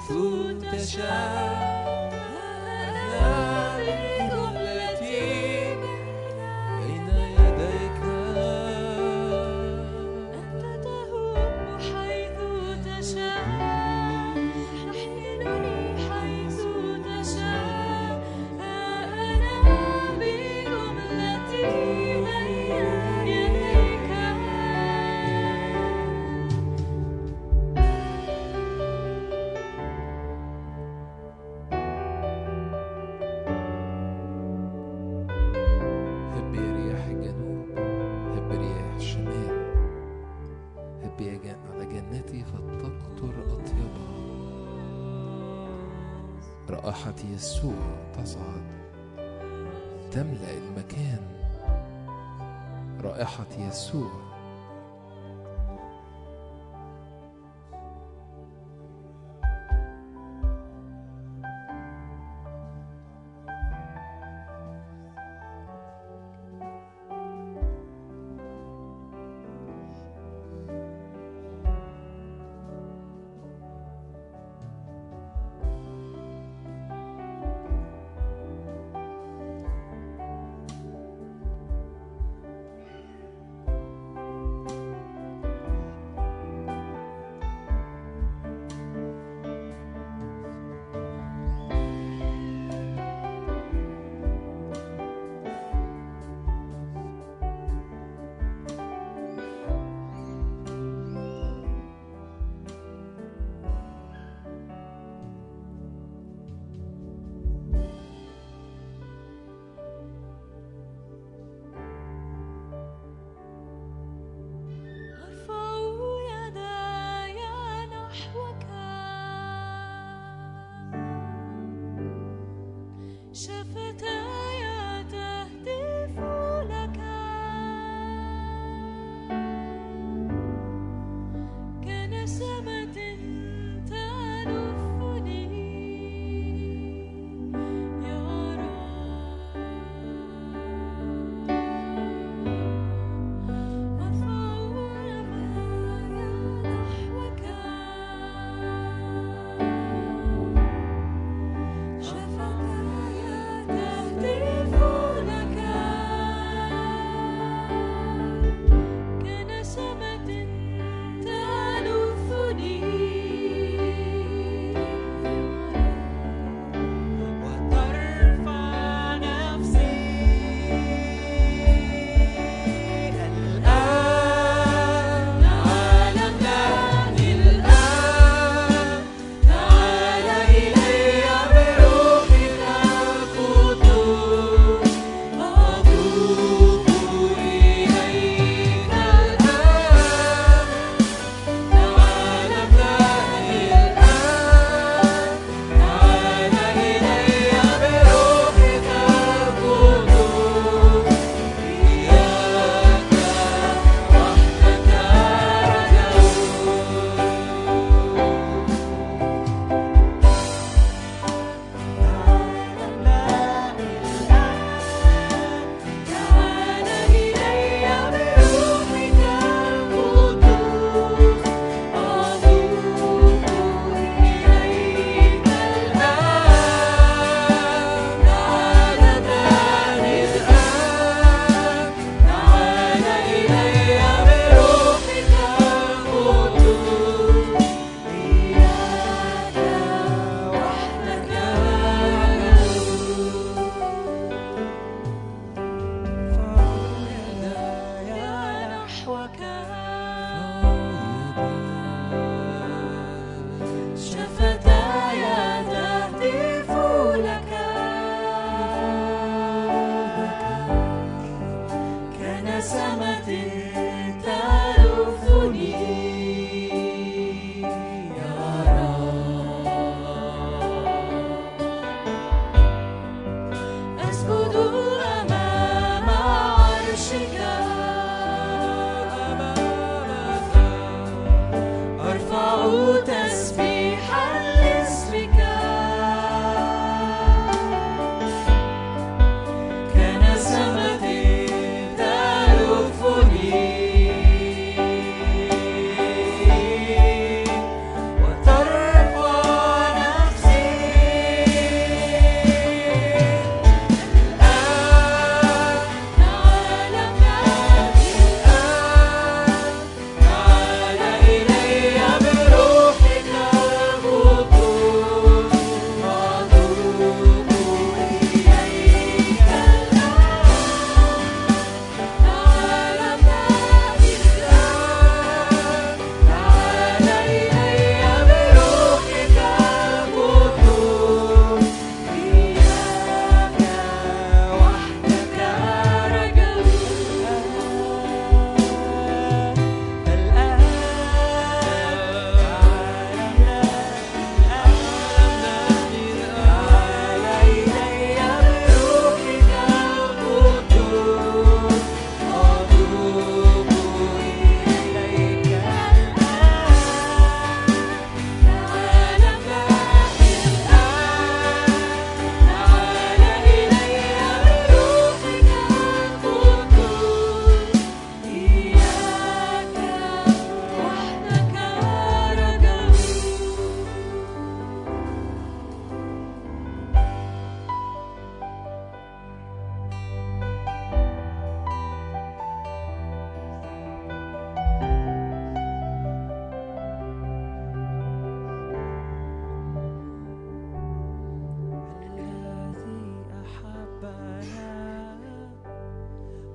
حيث تشاء أنا بجملتي بين يديك أنت تهب حيث تشاء تحملني حيث تشاء أنا بجملتي بين يديك هب يا رياح الجنوب هب رياح الشمال هب يا جن... على جنتي فتقطر أطيبها رائحة يسوع تصعد تملأ المكان رائحة يسوع أرفع يداي نحوك شفتاي تهتف لك كنسمة تلفني يا رب وترفع نفسي الآن تعال املأني الآن تعال إلي بروحك القدوس أذوق إليك الآن تعال املأني الآن تعال إلي بروحك القدوس إياك وحدك تعال إلي بروحك القدوس أذوق إليك الآن تعال تاني الآن تعال إلي بروحك القدوس إياك وحدك نحوك شفتاي تهتف لك كنسمة تلفني يا رب أسجد أمام عرشك أرفع تسبيحا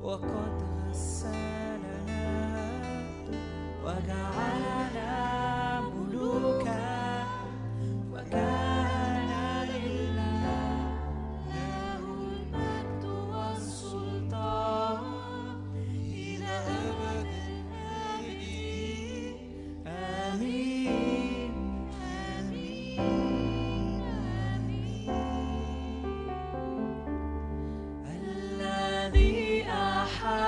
وقد غسلنا وجعلنا ملوكا وكان لله له المجد والسلطان إلى أبد الآبدين آمين الذي أحب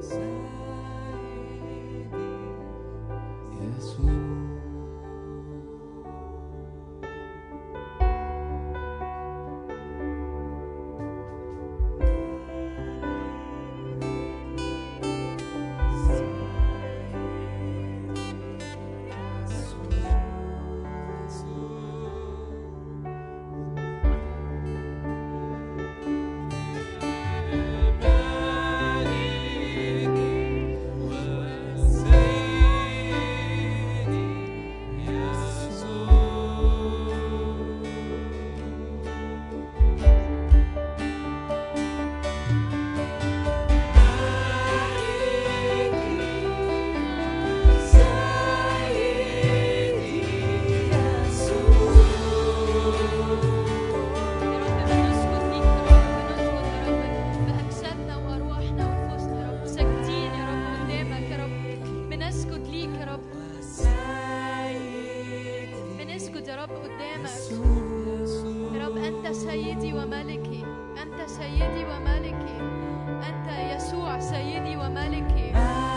سيدي وملكي أنت سيدي وملكي أنت يسوع سيدي وملكي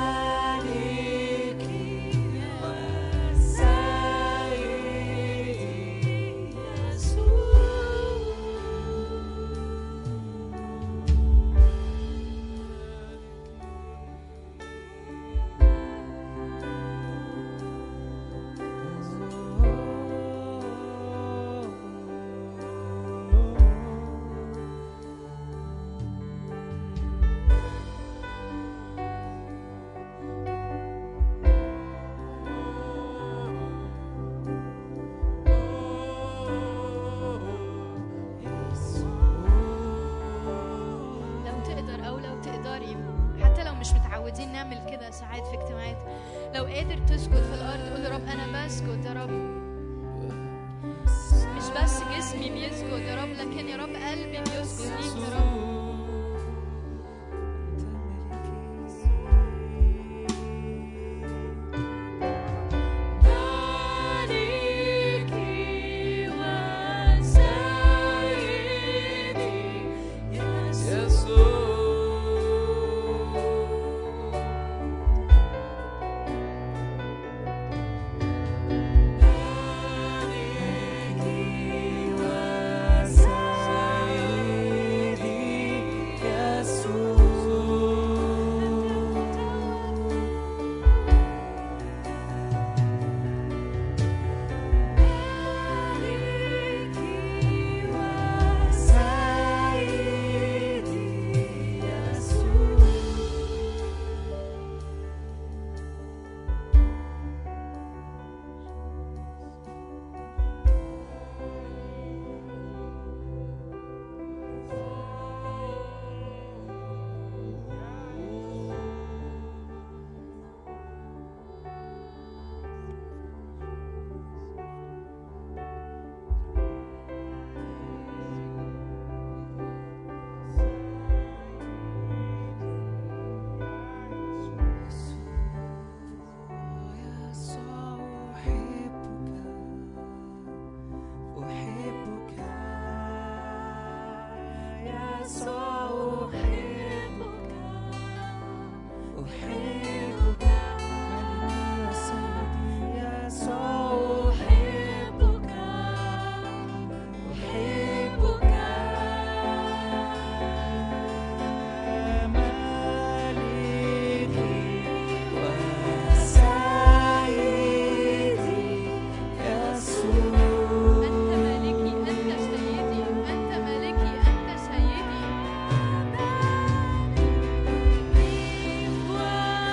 لو تقدر أو لو تقدري حتى لو مش متعودين نعمل كده ساعات في اجتماعات لو قادر تسجد في الأرض قول له رب أنا بسجد يا رب مش بس جسمي بيسجد يا رب لكن يا رب قلبي بيسجد ليك يا رب مالكي وسيدي أنت مالكي أنت سيدي أنت مالكي أنت سيدي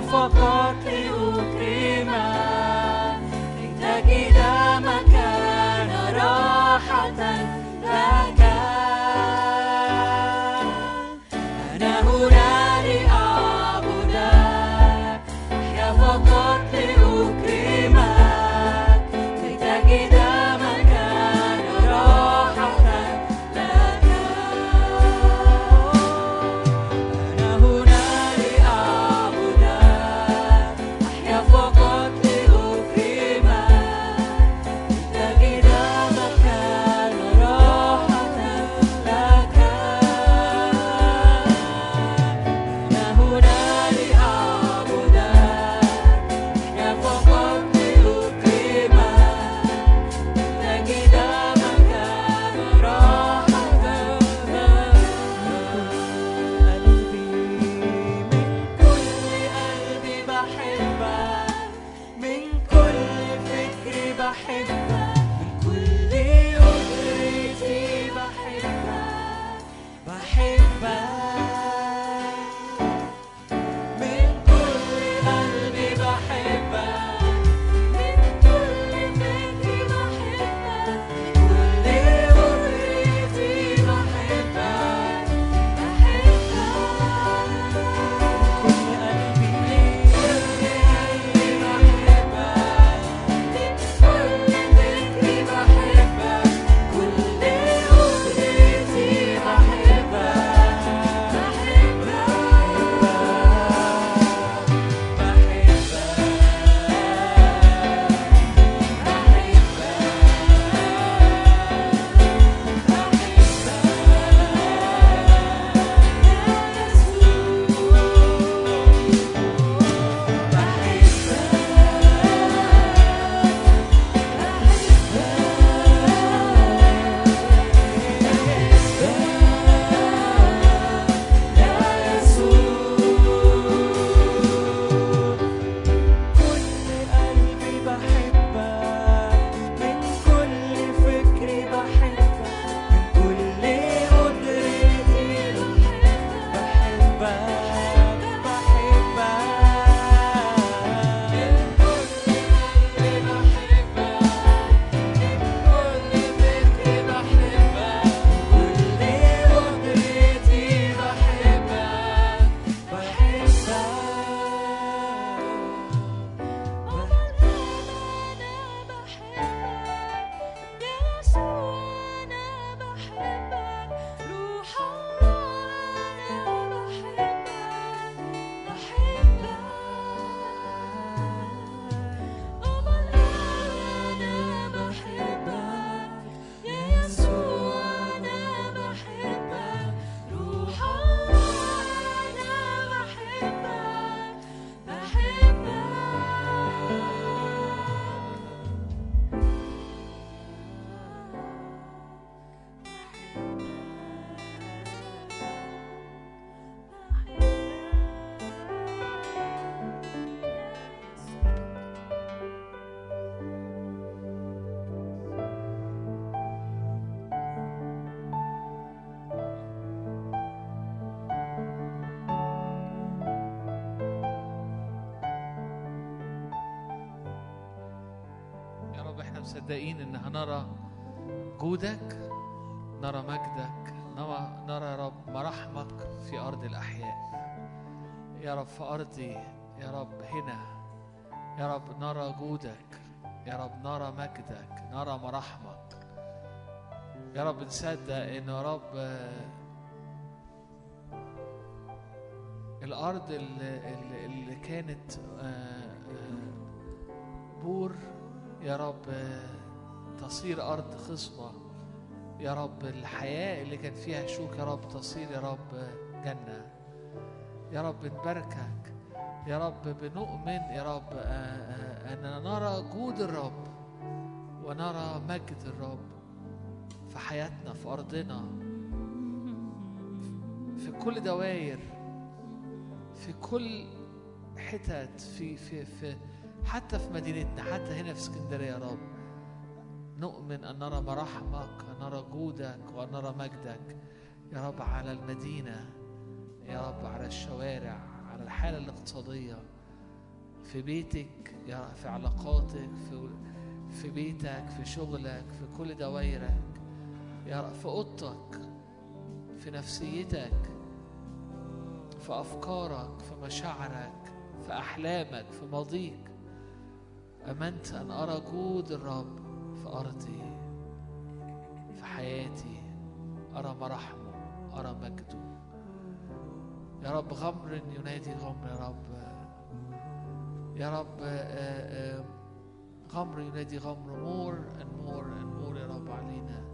فقط لأكرمك لتجد مكان راحة لك أنا هنا لأعبدك أحيا فقط لأكرمك لتجد مكان راحة لك أنا هنا لأعبدك أحيا فقط لأكرمك لتجد مكان راحة لك أنا هنا لأعبدك أحيا فقط لأكرمك لتجد مكان راحة قلبي من كل قلبي بحبك من كل فكري بحبك من كل قدرتي بحبك بحبك من كل قلبي بحبك من كل فكري بحبك من كل قدرتي بحبك بحبك كل قلبي كل قلبي بحبك من كل فكري بحبك من كل قدرتي بحبك بحبك يا رب احنا مصدقين ان هنرى جودك نرى مجدك نرى, نرى يا رب مراحمك في ارض الاحياء يا رب في ارضي يا رب هنا يا رب نرى جودك يا رب نرى مجدك نرى مراحمك يا رب نصدق ان يا رب آه، الارض اللي, اللي- اللي كانت آه، آه، بور يا رب آه، تصير أرض خصبة يا رب الحياة اللي كان فيها شوك يا رب تصير يا رب آه، جنة يا رب نباركك يا رب بنؤمن يا رب آه، آه، أننا نرى جود الرب ونرى مجد الرب في حياتنا في أرضنا في كل دوائر في كل حتت في في في حتى في مدينتنا حتى هنا في اسكندريه يا رب نؤمن ان نرى مراحمك ان نرى جودك وان نرى مجدك يا رب على المدينه يا رب على الشوارع على الحاله الاقتصاديه في بيتك يا في علاقاتك في في بيتك في شغلك في كل دوائرك يا رب في اوضتك في نفسيتك في افكارك في مشاعرك في احلامك في ماضيك امنت ان ارى جود الرب في ارضي في حياتي ارى مراحمه ارى مجده يا رب غمر ينادي غمر يا رب يا رب آه، آه، غمر ينادي غمر مور and more and more يا رب علينا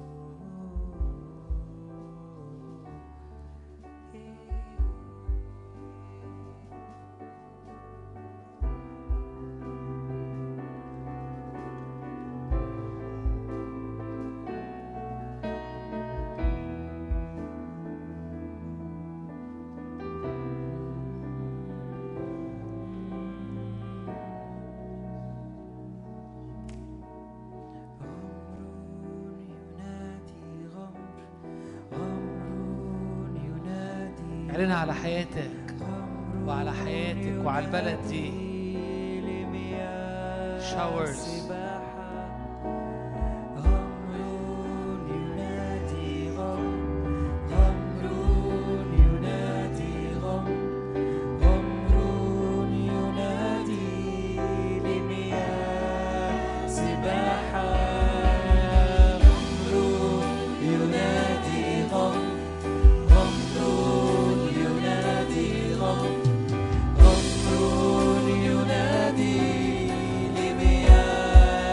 اعلنها على حياتك وعلى حياتك وعلى البلد دي showers ينادي لمياه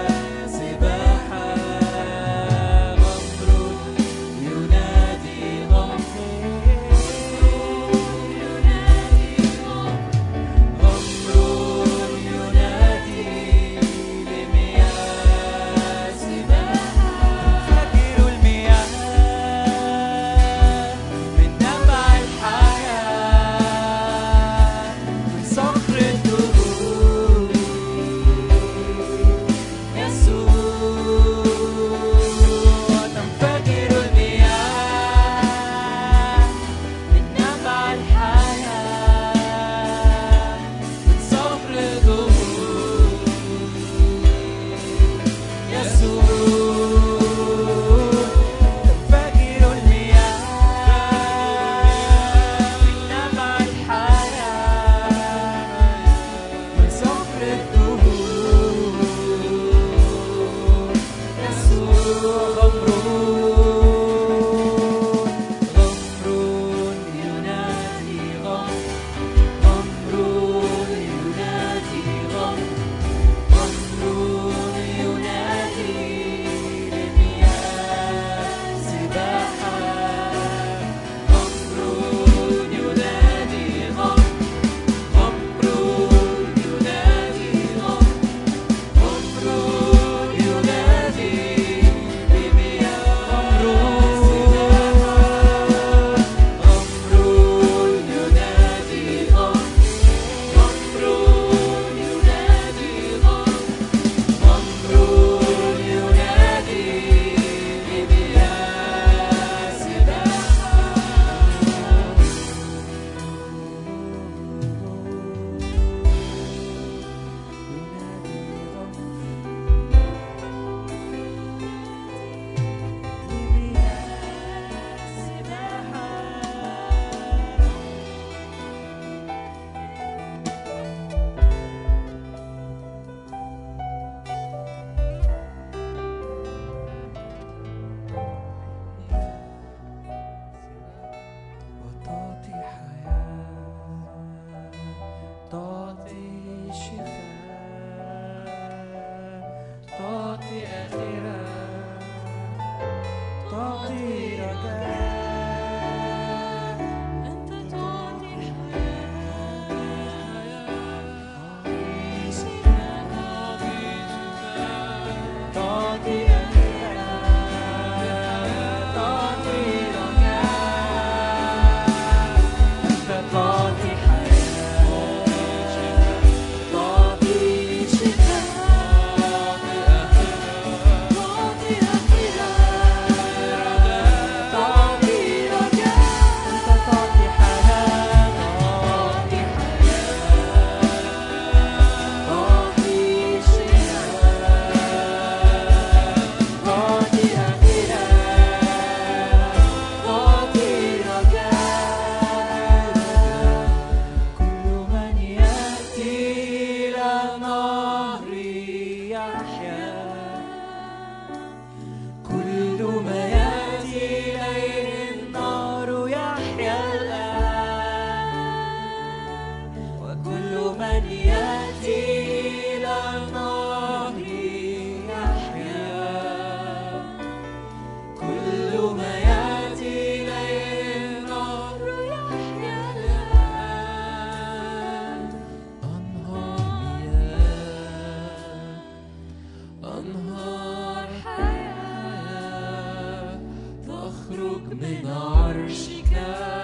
من عرشك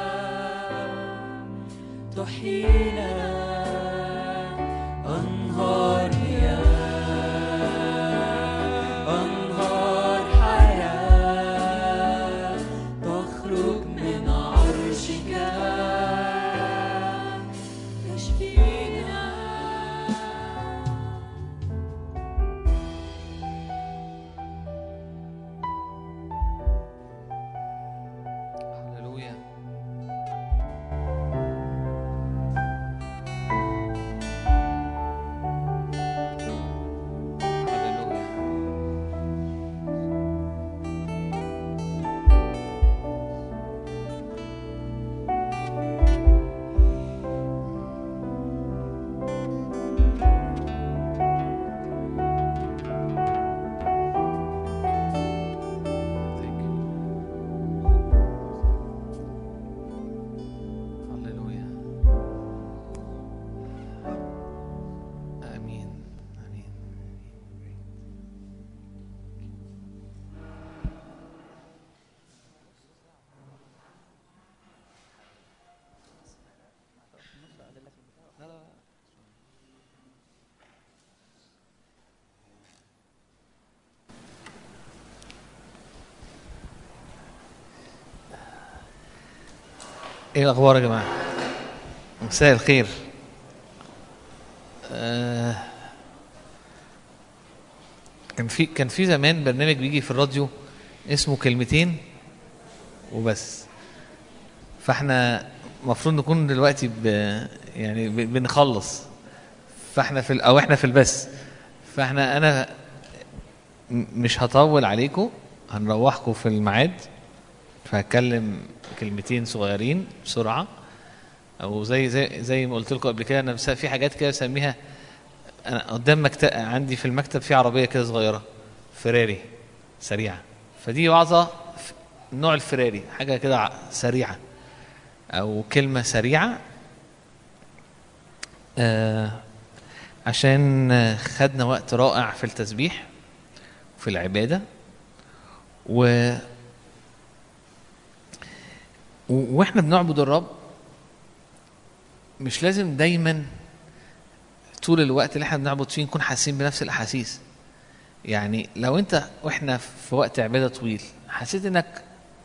تحيينا أنهار مياه أنهار حياة تخرج من عرشك تشفينا هللويا هللويا Thank you. هللويا امين امين ايه الاخبار يا جماعه مساء الخير آه كان في كان في زمان برنامج بيجي في الراديو اسمه كلمتين وبس فاحنا المفروض نكون دلوقتي ب يعني ب- بنخلص فاحنا في ال- او احنا في البث فاحنا انا م- مش هطول عليكم هنروحكم في الميعاد فهتكلم كلمتين صغيرين بسرعه او زي زي زي ما قلت لكم قبل كده انا بس- في حاجات كده بسميها انا قدام مكتب عندي في المكتب في عربيه كده صغيره فراري سريعه فدي وعظه ف- نوع الفراري حاجه كده ع- سريعه او كلمه سريعه آه عشان آه، خدنا وقت رائع في التسبيح وفي العباده و و- واحنا بنعبد الرب مش لازم دايما طول الوقت اللي احنا بنعبد فيه نكون حاسين بنفس الاحاسيس يعني لو انت واحنا في وقت عباده طويل حسيت انك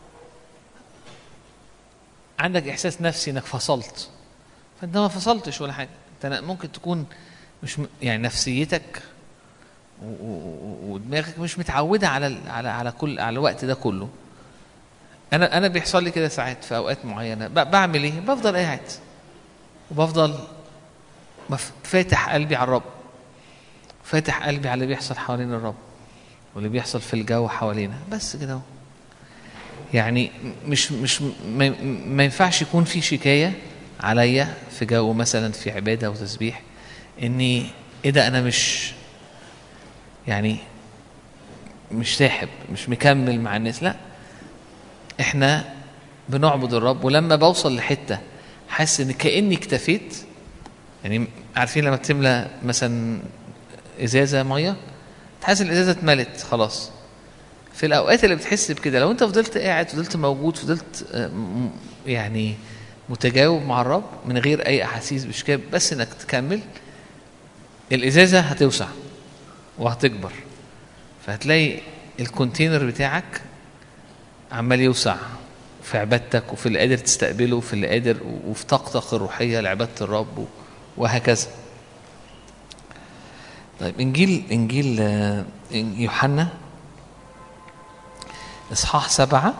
عندك احساس نفسي انك فصلت فانت ما فصلتش ولا حاجه انت ممكن تكون مش م- يعني نفسيتك و- و- و- ودماغك مش متعوده على ال- على على كل على الوقت ده كله انا انا بيحصل لي كده ساعات في اوقات معينه ب- بعمل ايه بفضل قاعد وبفضل مف- فاتح قلبي على الرب فاتح قلبي على اللي بيحصل حوالين الرب واللي بيحصل في الجو حوالينا بس كده اهو. يعني مش مش ما, ما ينفعش يكون في شكايه عليا في جو مثلا في عباده وتسبيح اني ايه ده انا مش يعني مش ساحب مش مكمل مع الناس لا احنا بنعبد الرب ولما بوصل لحته حاسس ان كاني اكتفيت يعني عارفين لما تملى مثلا ازازه ميه تحس ان الازازه اتملت خلاص في الاوقات اللي بتحس بكده لو انت فضلت قاعد فضلت موجود فضلت آه، م- يعني متجاوب مع الرب من غير اي احاسيس مش كده بس انك تكمل الازازه هتوسع وهتكبر فهتلاقي الكونتينر بتاعك عمال يوسع في عبادتك وفي اللي قادر تستقبله وفي اللي قادر وفي طاقتك الروحيه لعباده الرب و- وهكذا. طيب انجيل انجيل آه، يوحنا اصحاح سبعه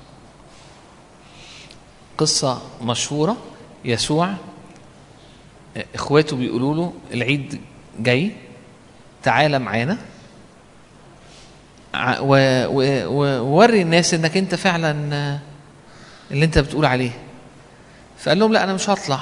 قصه مشهوره يسوع آه، اخواته بيقولوا له العيد جاي تعالى معانا ع- و- و- و- ووري الناس انك انت فعلا آه، اللي انت بتقول عليه فقال لهم لا انا مش هطلع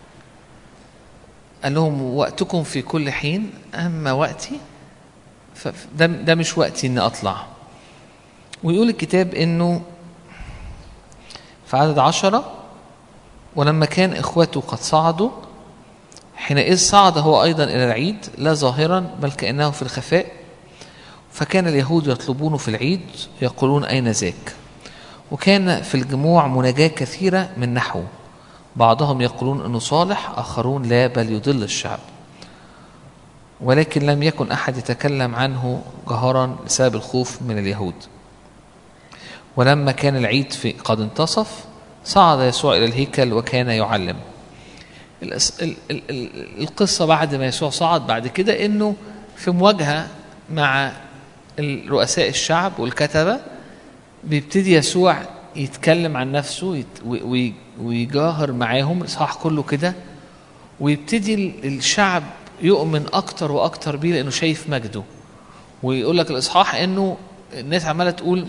قال لهم وقتكم في كل حين اما وقتي فده ده مش وقتي اني اطلع ويقول الكتاب انه في عدد عشرة ولما كان اخوته قد صعدوا حينئذ صعد هو ايضا الى العيد لا ظاهرا بل كانه في الخفاء فكان اليهود يطلبونه في العيد يقولون اين ذاك وكان في الجموع مناجاة كثيرة من نحوه بعضهم يقولون أنه صالح آخرون لا بل يضل الشعب ولكن لم يكن أحد يتكلم عنه جهرا بسبب الخوف من اليهود ولما كان العيد في قد انتصف صعد يسوع إلى الهيكل وكان يعلم الأس- ال- ال- ال- القصة بعد ما يسوع صعد بعد كده إنه في مواجهة مع رؤساء الشعب والكتبة بيبتدي يسوع يتكلم عن نفسه يت- وي- وي- ويجاهر معاهم الإصحاح كله كده ويبتدي ال- الشعب يؤمن أكتر وأكتر بيه لأنه شايف مجده ويقول لك الإصحاح إنه الناس عمالة تقول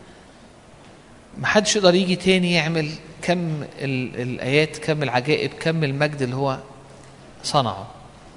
محدش يقدر يجي تاني يعمل كم ال- الآيات كم العجائب كم المجد اللي هو صنعه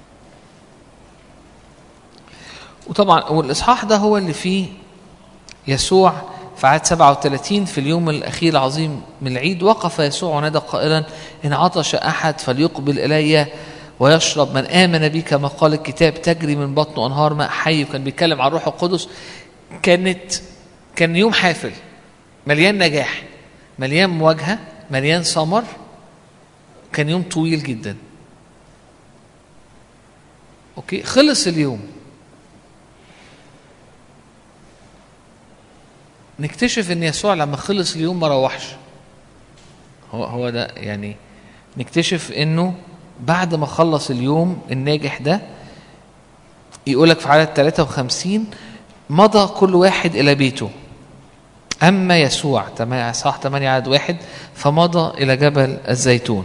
وطبعا والإصحاح ده هو اللي فيه يسوع في عدد 37 في اليوم الأخير العظيم من العيد وقف يسوع ونادى قائلا إن عطش أحد فليقبل إلي ويشرب من آمن بي كما قال الكتاب تجري من بطنه أنهار ماء حي وكان بيتكلم عن الروح القدس كانت كان يوم حافل مليان نجاح مليان مواجهة مليان ثمر كان يوم طويل جدا اوكي خلص اليوم نكتشف ان يسوع لما خلص اليوم ما روحش هو هو ده يعني نكتشف انه بعد ما خلص اليوم الناجح ده يقولك في عدد 53 مضى كل واحد الى بيته اما يسوع تمام صح 8 عدد واحد فمضى الى جبل الزيتون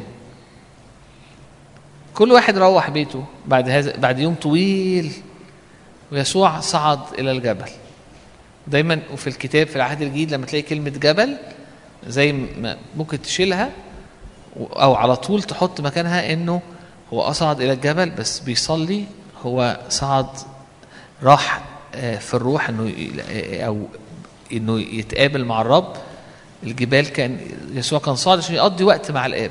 كل واحد روح بيته بعد هذا بعد يوم طويل ويسوع صعد الى الجبل دايما وفي الكتاب في العهد الجديد لما تلاقي كلمه جبل زي ما ممكن تشيلها او على طول تحط مكانها انه هو اصعد الى الجبل بس بيصلي هو صعد راح آه، في الروح انه ي- او انه يتقابل مع الرب الجبال كان يسوع كان صاعد عشان يقضي وقت مع الاب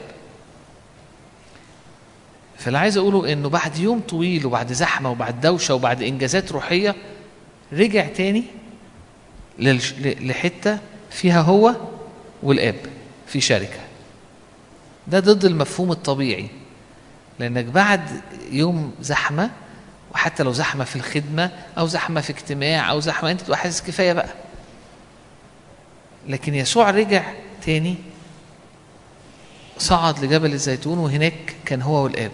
فاللي عايز اقوله انه بعد يوم طويل وبعد زحمه وبعد دوشه وبعد انجازات روحيه رجع تاني للش- ل- لحته فيها هو والاب في شركه ده ضد المفهوم الطبيعي لانك بعد يوم زحمه وحتى لو زحمه في الخدمه او زحمه في اجتماع او زحمه انت تبقى حاسس كفايه بقى لكن يسوع رجع تاني صعد لجبل الزيتون وهناك كان هو والاب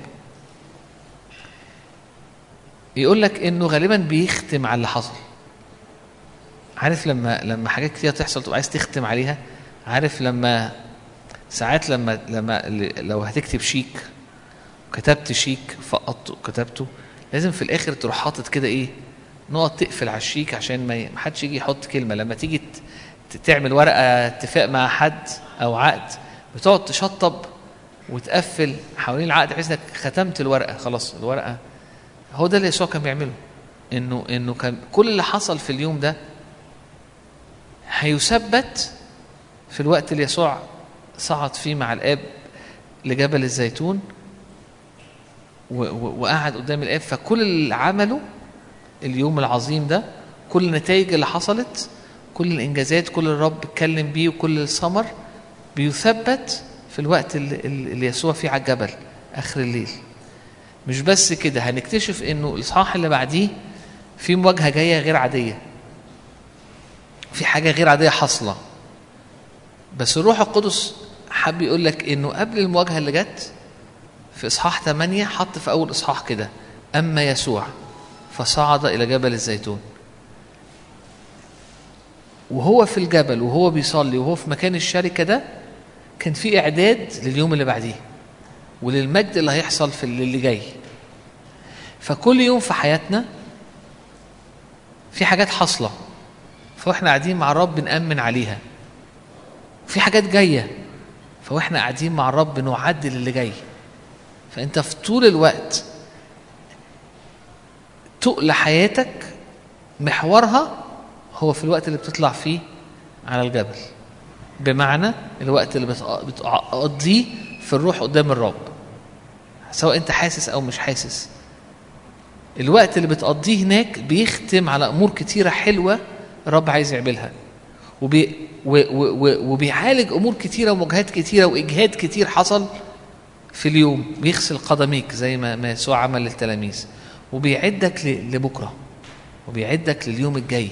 يقول لك انه غالبا بيختم على اللي حصل عارف لما لما حاجات كتير تحصل تبقى عايز تختم عليها عارف لما ساعات لما لما لو هتكتب شيك كتبت شيك فقطته كتبته لازم في الاخر تروح حاطط كده ايه نقط تقفل على الشيك عشان ما ي- ما حدش يجي يحط كلمه لما تيجي ت- ت- تعمل ورقه اتفاق مع حد او عقد بتقعد تشطب وتقفل حوالين العقد بحيث انك ختمت الورقه خلاص الورقه هو ده اللي يسوع كان بيعمله انه انه كان كل اللي حصل في اليوم ده هيثبت في الوقت اللي يسوع صعد فيه مع الاب لجبل الزيتون و- و- وقعد قدام الاب فكل اللي عمله اليوم العظيم ده كل النتائج اللي حصلت كل الانجازات كل الرب اتكلم بيه وكل الثمر بيثبت في الوقت اللي, اللي يسوع فيه على الجبل اخر الليل مش بس كده هنكتشف انه الاصحاح اللي بعديه في مواجهه جايه غير عاديه في حاجه غير عاديه حاصله بس الروح القدس حب يقول لك انه قبل المواجهه اللي جت في اصحاح 8 حط في اول اصحاح كده اما يسوع فصعد الى جبل الزيتون وهو في الجبل وهو بيصلي وهو في مكان الشركه ده كان في اعداد لليوم اللي بعديه وللمجد اللي هيحصل في اللي جاي فكل يوم في حياتنا في حاجات حاصله فاحنا قاعدين مع الرب نأمن عليها في حاجات جايه فاحنا قاعدين مع الرب نعدل اللي جاي فانت في طول الوقت تقل حياتك محورها هو في الوقت اللي بتطلع فيه على الجبل بمعنى الوقت اللي بتق- بتقضيه في الروح قدام الرب سواء انت حاسس او مش حاسس الوقت اللي بتقضيه هناك بيختم على امور كتيره حلوه الرب عايز يعملها وبي و و و وبيعالج امور كتيره ومواجهات كتيره واجهاد كتير حصل في اليوم بيغسل قدميك زي ما ما يسوع عمل للتلاميذ وبيعدك ل- لبكره وبيعدك لليوم الجاي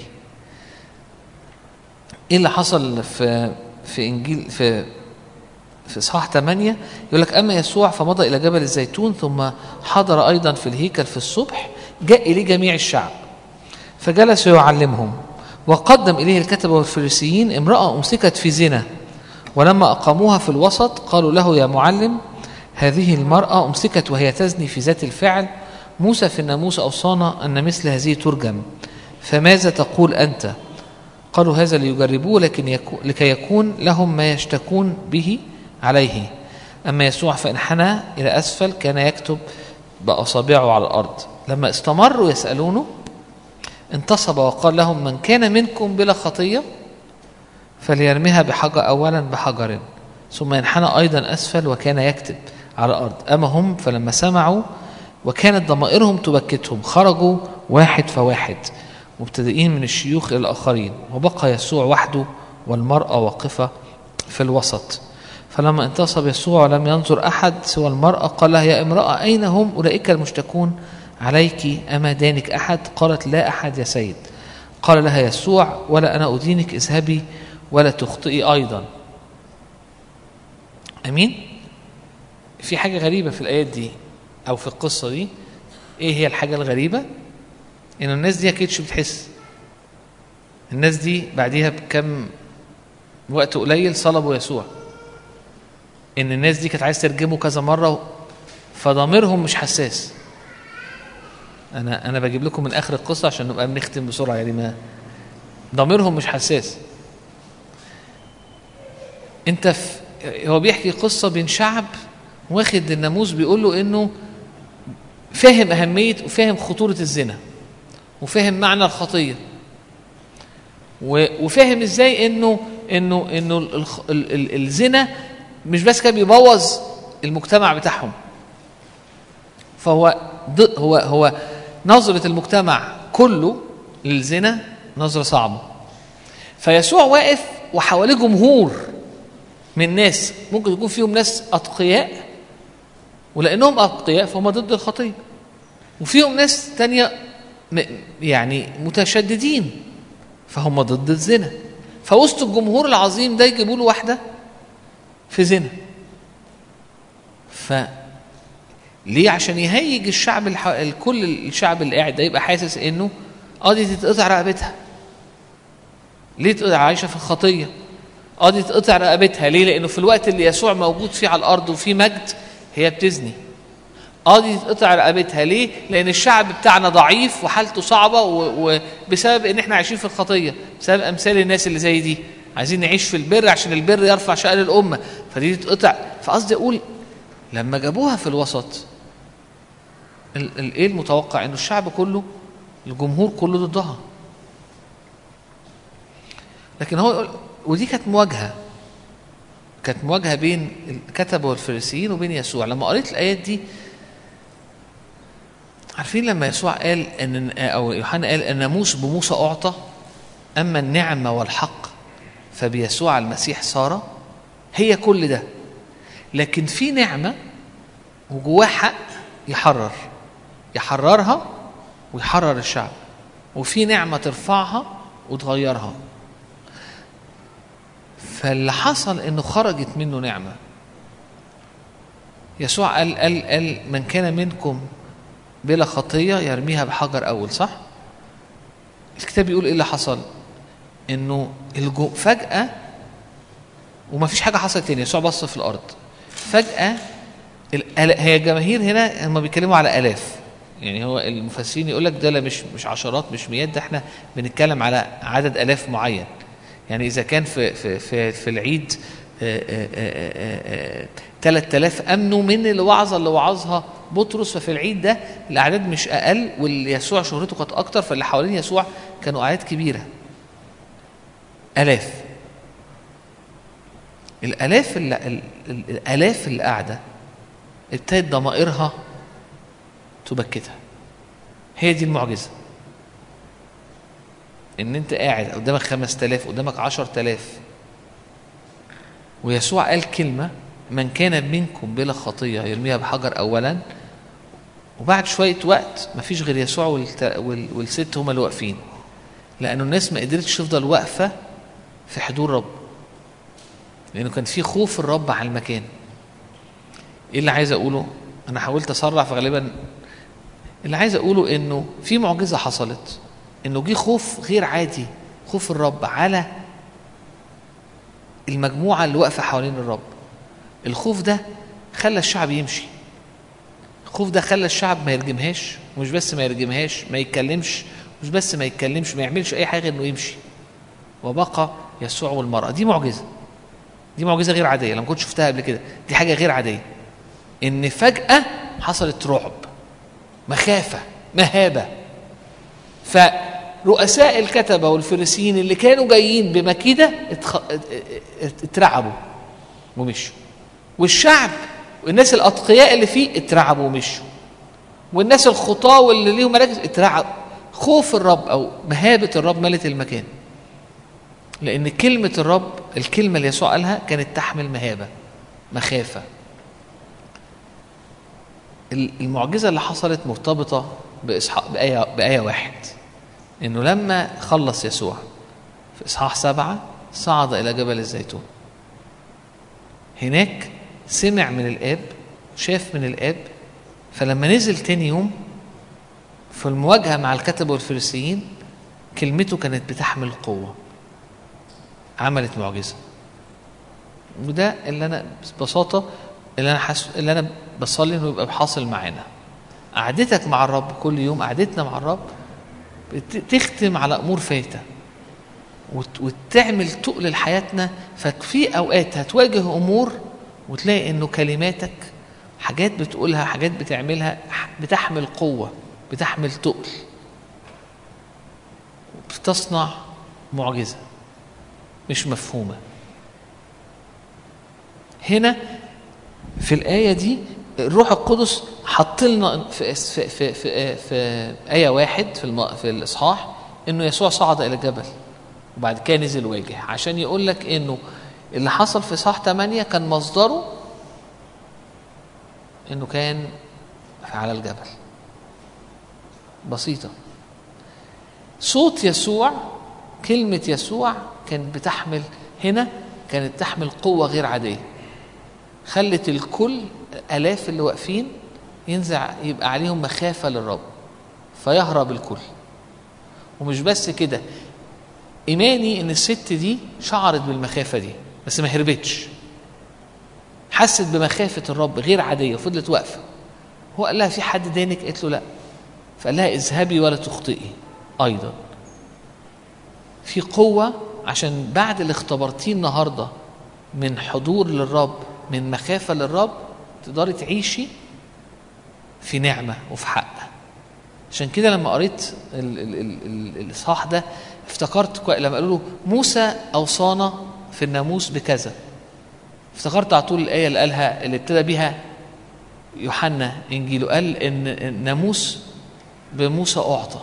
ايه اللي حصل في في انجيل في في اصحاح 8 يقول لك اما يسوع فمضى الى جبل الزيتون ثم حضر ايضا في الهيكل في الصبح جاء اليه جميع الشعب فجلس يعلمهم وقدم اليه الكتبه والفريسيين امراه امسكت في زنا ولما اقاموها في الوسط قالوا له يا معلم هذه المراه امسكت وهي تزني في ذات الفعل موسى في الناموس اوصانا ان مثل هذه ترجم فماذا تقول انت قالوا هذا ليجربوه لكن يكو لكي يكون لهم ما يشتكون به عليه أما يسوع فإن حنى إلى أسفل كان يكتب بأصابعه على الأرض لما استمروا يسألونه انتصب وقال لهم من كان منكم بلا خطية فليرميها بحجر أولا بحجر ثم ينحنى أيضا أسفل وكان يكتب على الأرض أما هم فلما سمعوا وكانت ضمائرهم تبكتهم خرجوا واحد فواحد مبتدئين من الشيوخ إلى الآخرين وبقى يسوع وحده والمرأة واقفة في الوسط فلما انتصب يسوع ولم ينظر أحد سوى المرأة قال لها يا امرأة أين هم أولئك المشتكون عليك أما دانك أحد قالت لا أحد يا سيد قال لها يسوع ولا أنا أدينك اذهبي ولا تخطئي أيضا أمين في حاجة غريبة في الآيات دي أو في القصة دي إيه هي الحاجة الغريبة إن الناس دي أكيدش بتحس الناس دي بعديها بكم وقت قليل صلبوا يسوع ان الناس دي كانت عايز ترجمه كذا مره فضميرهم مش حساس انا انا بجيب لكم من اخر القصه عشان نبقى بنختم بسرعه يعني ما ضميرهم مش حساس انت في هو بيحكي قصه بين شعب واخد الناموس بيقول له انه فاهم اهميه وفاهم خطوره الزنا وفاهم معنى الخطيه و- وفاهم ازاي انه انه انه الخ- ال- ال- الزنا مش بس كان بيبوظ المجتمع بتاعهم فهو ض- هو هو نظرة المجتمع كله للزنا نظرة صعبة فيسوع واقف وحواليه جمهور من ناس ممكن يكون فيهم ناس أتقياء ولأنهم أتقياء فهم ضد الخطية وفيهم ناس تانية م- يعني متشددين فهم ضد الزنا فوسط الجمهور العظيم ده يجيبوا له واحده في زنا ف ليه عشان يهيج الشعب الح... الكل الشعب اللي قاعد ده يبقى حاسس انه اه دي تتقطع رقبتها ليه تقطع عايشه في الخطيه اه دي تتقطع رقبتها ليه لانه في الوقت اللي يسوع موجود فيه على الارض وفيه مجد هي بتزني اه دي تتقطع رقبتها ليه لان الشعب بتاعنا ضعيف وحالته صعبه و- وبسبب ان احنا عايشين في الخطيه بسبب امثال الناس اللي زي دي عايزين نعيش في البر عشان البر يرفع شأن الامه فدي تتقطع فقصدي اقول لما جابوها في الوسط ال- ال- ايه المتوقع انه الشعب كله الجمهور كله ضدها لكن هو يقول ودي كانت مواجهه كانت مواجهه بين الكتبه والفريسيين وبين يسوع لما قريت الايات دي عارفين لما يسوع قال ان او يوحنا قال الناموس بموسى اعطى اما النعمه والحق فبيسوع المسيح صار هي كل ده لكن في نعمه وجواه حق يحرر يحررها ويحرر الشعب وفي نعمه ترفعها وتغيرها فاللي حصل انه خرجت منه نعمه يسوع قال قال قال من كان منكم بلا خطيه يرميها بحجر اول صح الكتاب بيقول ايه اللي حصل انه الجو فجاه وما فيش حاجه حصلت تاني يسوع بص في الارض فجاه الآل- هي الجماهير هنا هم بيتكلموا على الاف يعني هو المفسرين يقول لك ده لا مش مش عشرات مش مئات ده احنا بنتكلم على عدد الاف معين يعني اذا كان في في في, في العيد 3000 امنوا من الوعظه اللي وعظها بطرس ففي العيد ده الاعداد مش اقل واللي يسوع شهرته كانت اكتر فاللي حوالين يسوع كانوا اعداد كبيره الاف الالاف اللي ال- ال- الالاف اللي قاعده ابتدت ضمائرها تبكتها هي دي المعجزه ان انت قاعد قدامك خمس تلاف قدامك عشر تلاف ويسوع قال كلمة من كان منكم بلا خطية يرميها بحجر أولا وبعد شوية وقت مفيش غير يسوع والت... وال... والست هما اللي واقفين لأنه الناس ما قدرتش تفضل واقفة في حضور رب لأنه كان في خوف الرب على المكان إيه اللي عايز أقوله؟ أنا حاولت أسرع فغالبا اللي عايز أقوله إنه في معجزة حصلت إنه جه خوف غير عادي خوف الرب على المجموعة اللي واقفة حوالين الرب الخوف ده خلى الشعب يمشي الخوف ده خلى الشعب ما يرجمهاش ومش بس ما يرجمهاش ما يتكلمش مش بس ما يتكلمش ما يعملش اي حاجه انه يمشي وبقى يسوع والمراه دي معجزه دي معجزه غير عاديه لما كنت شفتها قبل كده دي حاجه غير عاديه ان فجاه حصلت رعب مخافه مهابه فرؤساء الكتبه والفريسيين اللي كانوا جايين بمكيده اتخ... اترعبوا ومشوا والشعب والناس الاتقياء اللي فيه اترعبوا ومشوا والناس الخطاه واللي ليهم مراكز اترعب خوف الرب او مهابه الرب ملت المكان لان كلمه الرب الكلمه اللي يسوع قالها كانت تحمل مهابه مخافه المعجزه اللي حصلت مرتبطه بإصحاح بآية, بآية واحد إنه لما خلص يسوع في إصحاح سبعة صعد إلى جبل الزيتون هناك سمع من الآب شاف من الآب فلما نزل تاني يوم في المواجهة مع الكتبة والفريسيين كلمته كانت بتحمل قوة عملت معجزة وده اللي أنا ببساطة اللي أنا حس... اللي أنا بصلي إنه يبقى حاصل معانا قعدتك مع الرب كل يوم قعدتنا مع الرب تختم على امور فايته وت- وتعمل تقل لحياتنا ففي اوقات هتواجه امور وتلاقي انه كلماتك حاجات بتقولها حاجات بتعملها بتحمل قوه بتحمل تقل بتصنع معجزه مش مفهومه هنا في الايه دي الروح القدس حط لنا في في في في, في ايه واحد في الم... في الاصحاح انه يسوع صعد الى الجبل وبعد كده نزل واجه عشان يقول لك انه اللي حصل في صح 8 كان مصدره انه كان على الجبل بسيطة صوت يسوع كلمة يسوع كانت بتحمل هنا كانت تحمل قوة غير عادية خلت الكل آلاف اللي واقفين ينزع يبقى عليهم مخافة للرب فيهرب الكل ومش بس كده إيماني إن الست دي شعرت بالمخافة دي بس ما هربتش حست بمخافة الرب غير عادية وفضلت واقفة هو قال لها في حد دانك قالت له لا فقال لها اذهبي ولا تخطئي أيضا في قوة عشان بعد اللي اختبرتيه النهاردة من حضور للرب من مخافة للرب تقدري تعيشي في نعمة وفي حق عشان كده لما قريت ال- ال- ال- ال- الإصحاح ده افتكرت كوي- لما قالوا له موسى أوصانا في الناموس بكذا افتكرت على طول الآية اللي قالها اللي ابتدى بيها يوحنا إنجيله قال إن الناموس بموسى أعطى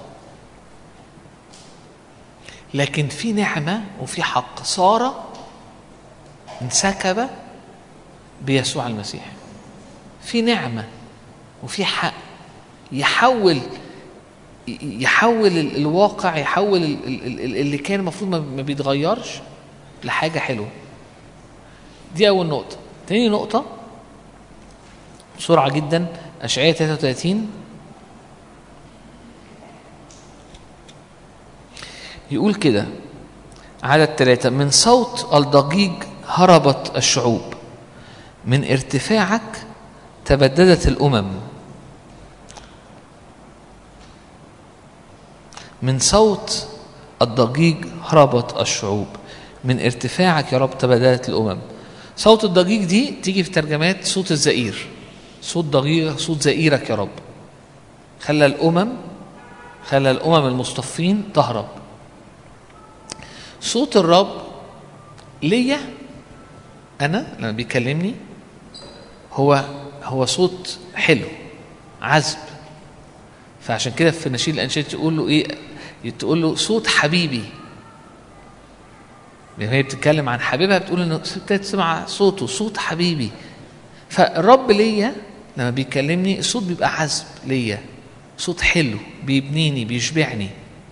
لكن في نعمة وفي حق صار انسكب بيسوع المسيح في نعمة وفي حق يحول يحول ال- الواقع يحول ال- ال- ال- اللي كان المفروض ما- ما بيتغيرش لحاجة حلوة دي أول نقطة تاني نقطة بسرعة جدا أشعية 33 يقول كده عدد ثلاثة من صوت الضجيج هربت الشعوب من ارتفاعك تبددت الأمم من صوت الضجيج هربت الشعوب من ارتفاعك يا رب تبددت الأمم صوت الضجيج دي تيجي في ترجمات صوت الزئير صوت ضجيج صوت زئيرك يا رب خلى الأمم خلى الأمم المصطفين تهرب صوت الرب ليا أنا لما بيكلمني هو هو صوت حلو عذب فعشان كده في نشيد الأنشاد تقول له إيه تقول له صوت حبيبي هي بتتكلم عن حبيبها بتقول انه ابتدت تسمع صوته صوت حبيبي فالرب ليا لما بيكلمني الصوت بيبقى عذب ليا صوت حلو بيبنيني بيشبعني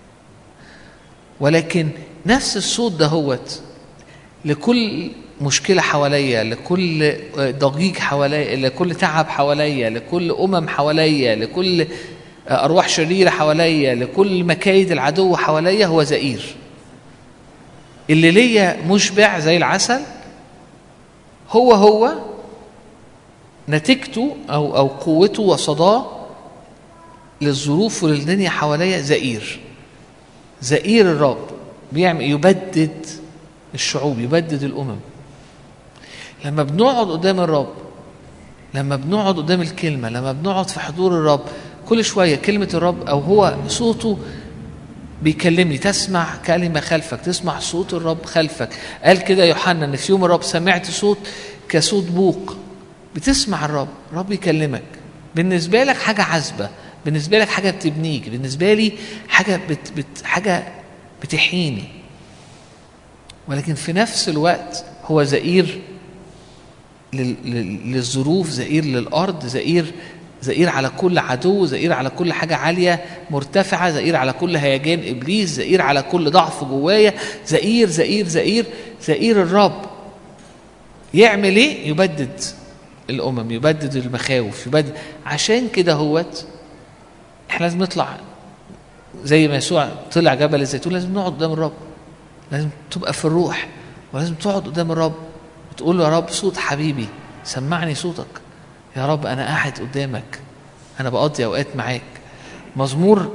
ولكن نفس الصوت ده هوت لكل مشكلة حواليا لكل ضجيج حواليا لكل تعب حواليا لكل أمم حواليا لكل أرواح شريرة حواليا لكل مكايد العدو حواليا هو زئير اللي ليا مشبع زي العسل هو هو نتيجته أو أو قوته وصداه للظروف وللدنيا حواليا زئير زئير الرب بيعمل يبدد الشعوب يبدد الأمم لما بنقعد قدام الرب لما بنقعد قدام الكلمة لما بنقعد في حضور الرب كل شوية كلمة الرب أو هو صوته بيكلمني تسمع كلمة خلفك تسمع صوت الرب خلفك قال كده يوحنا ان في يوم الرب سمعت صوت كصوت بوق بتسمع الرب الرب يكلمك بالنسبة لك حاجة عذبة بالنسبة لك حاجة بتبنيك بالنسبة لي حاجة بت بت حاجة بتحييني ولكن في نفس الوقت هو زئير لل- لل- للظروف زئير للأرض زئير زئير على كل عدو زئير على كل حاجة عالية مرتفعة زئير على كل هيجان إبليس زئير على كل ضعف جوايا زئير زئير زئير زئير الرب يعمل ايه يبدد الامم يبدد المخاوف يبدد عشان كده هوت احنا لازم نطلع زي ما يسوع طلع جبل الزيتون لازم نقعد قدام الرب لازم تبقى في الروح ولازم تقعد قدام الرب وتقول له يا رب صوت حبيبي سمعني صوتك يا رب انا قاعد قدامك انا بقضي اوقات معاك مزمور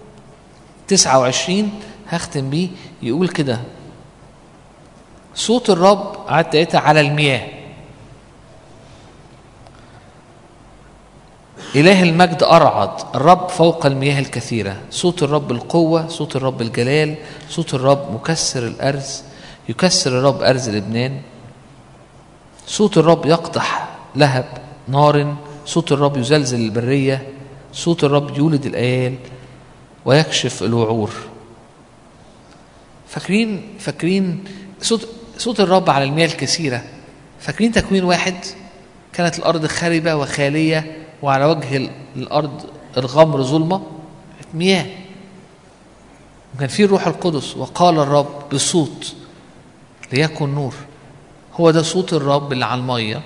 29 هختم بيه يقول كده صوت الرب قعدت لقيتها على المياه إله المجد أرعد الرب فوق المياه الكثيرة صوت الرب القوة صوت الرب الجلال صوت الرب مكسر الأرز يكسر الرب أرز لبنان صوت الرب يقطح لهب نار صوت الرب يزلزل البرية صوت الرب يولد الأيال ويكشف الوعور فاكرين فاكرين صوت صوت الرب على المياه الكثيرة فاكرين تكوين واحد كانت الأرض خاربة وخالية وعلى وجه ال- الأرض الغمر ظلمة مياه وكان في الروح القدس وقال الرب بصوت ليكن نور هو ده صوت الرب اللي على المية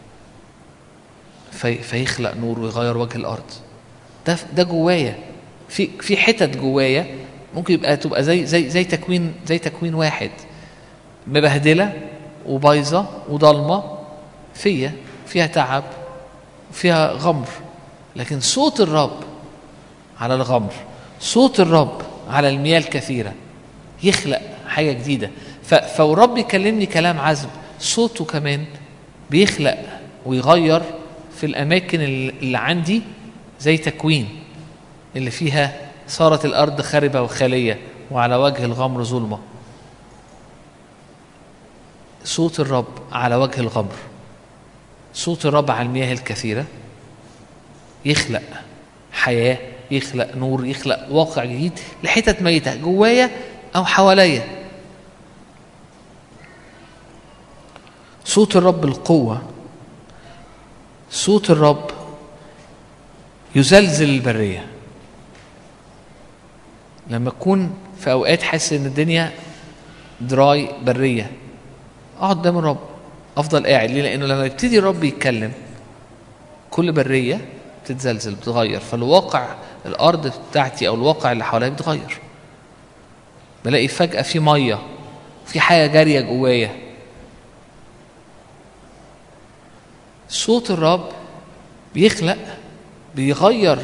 في فيخلق نور ويغير وجه الأرض ده ده جوايا في في حتت جوايا ممكن يبقى تبقى زي زي زي تكوين زي تكوين واحد مبهدله وبايظه وضلمه فيا فيها تعب فيها غمر لكن صوت الرب على الغمر صوت الرب على المياه الكثيره يخلق حاجه جديده ف- فالرب يكلمني كلام عذب صوته كمان بيخلق ويغير في الاماكن اللي اللي عندي زي تكوين اللي فيها صارت الارض خربه وخاليه وعلى وجه الغمر ظلمه صوت الرب على وجه الغمر صوت الرب على المياه الكثيرة يخلق حياة يخلق نور يخلق واقع جديد لحتت ميتة جوايا أو حواليا صوت الرب القوة صوت الرب يزلزل البرية لما أكون في أوقات حاسس إن الدنيا دراي برية اقعد قدام الرب افضل قاعد ليه لانه لما يبتدي الرب يتكلم كل بريه بتتزلزل بتتغير فالواقع الارض بتاعتي او الواقع اللي حواليا بيتغير بلاقي فجاه في ميه في حاجه جاريه جوايا صوت الرب بيخلق بيغير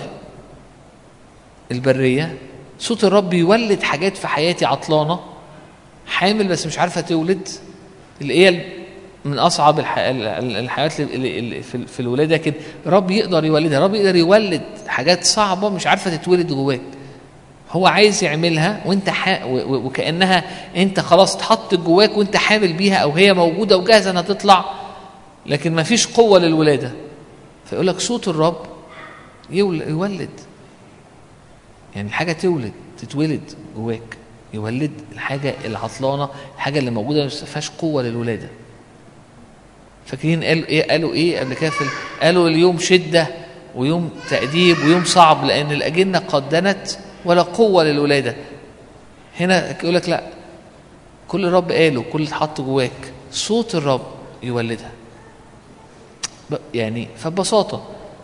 البريه صوت الرب بيولد حاجات في حياتي عطلانه حامل بس مش عارفه تولد اللي هي من اصعب الح- ال- ال- الحيوانات اللي- اللي في في الولاده لكن رب يقدر يولدها رب يقدر يولد حاجات صعبه مش عارفه تتولد جواك هو عايز يعملها وانت ح... و- و- وكانها انت خلاص اتحطت جواك وانت حامل بيها او هي موجوده وجاهزه انها تطلع لكن ما فيش قوه للولاده فيقول لك صوت الرب يول- يولد يعني الحاجه تولد تتولد جواك يولد الحاجه العطلانه الحاجه اللي موجوده ما فيهاش قوه للولاده فاكرين قالوا ايه قالوا ايه قبل كده في ال- قالوا اليوم شده ويوم تأديب ويوم صعب لأن الأجنة قد دنت ولا قوة للولادة هنا يقول لك لا كل الرب قاله كل اللي اتحط جواك صوت الرب يولدها ب- يعني فببساطة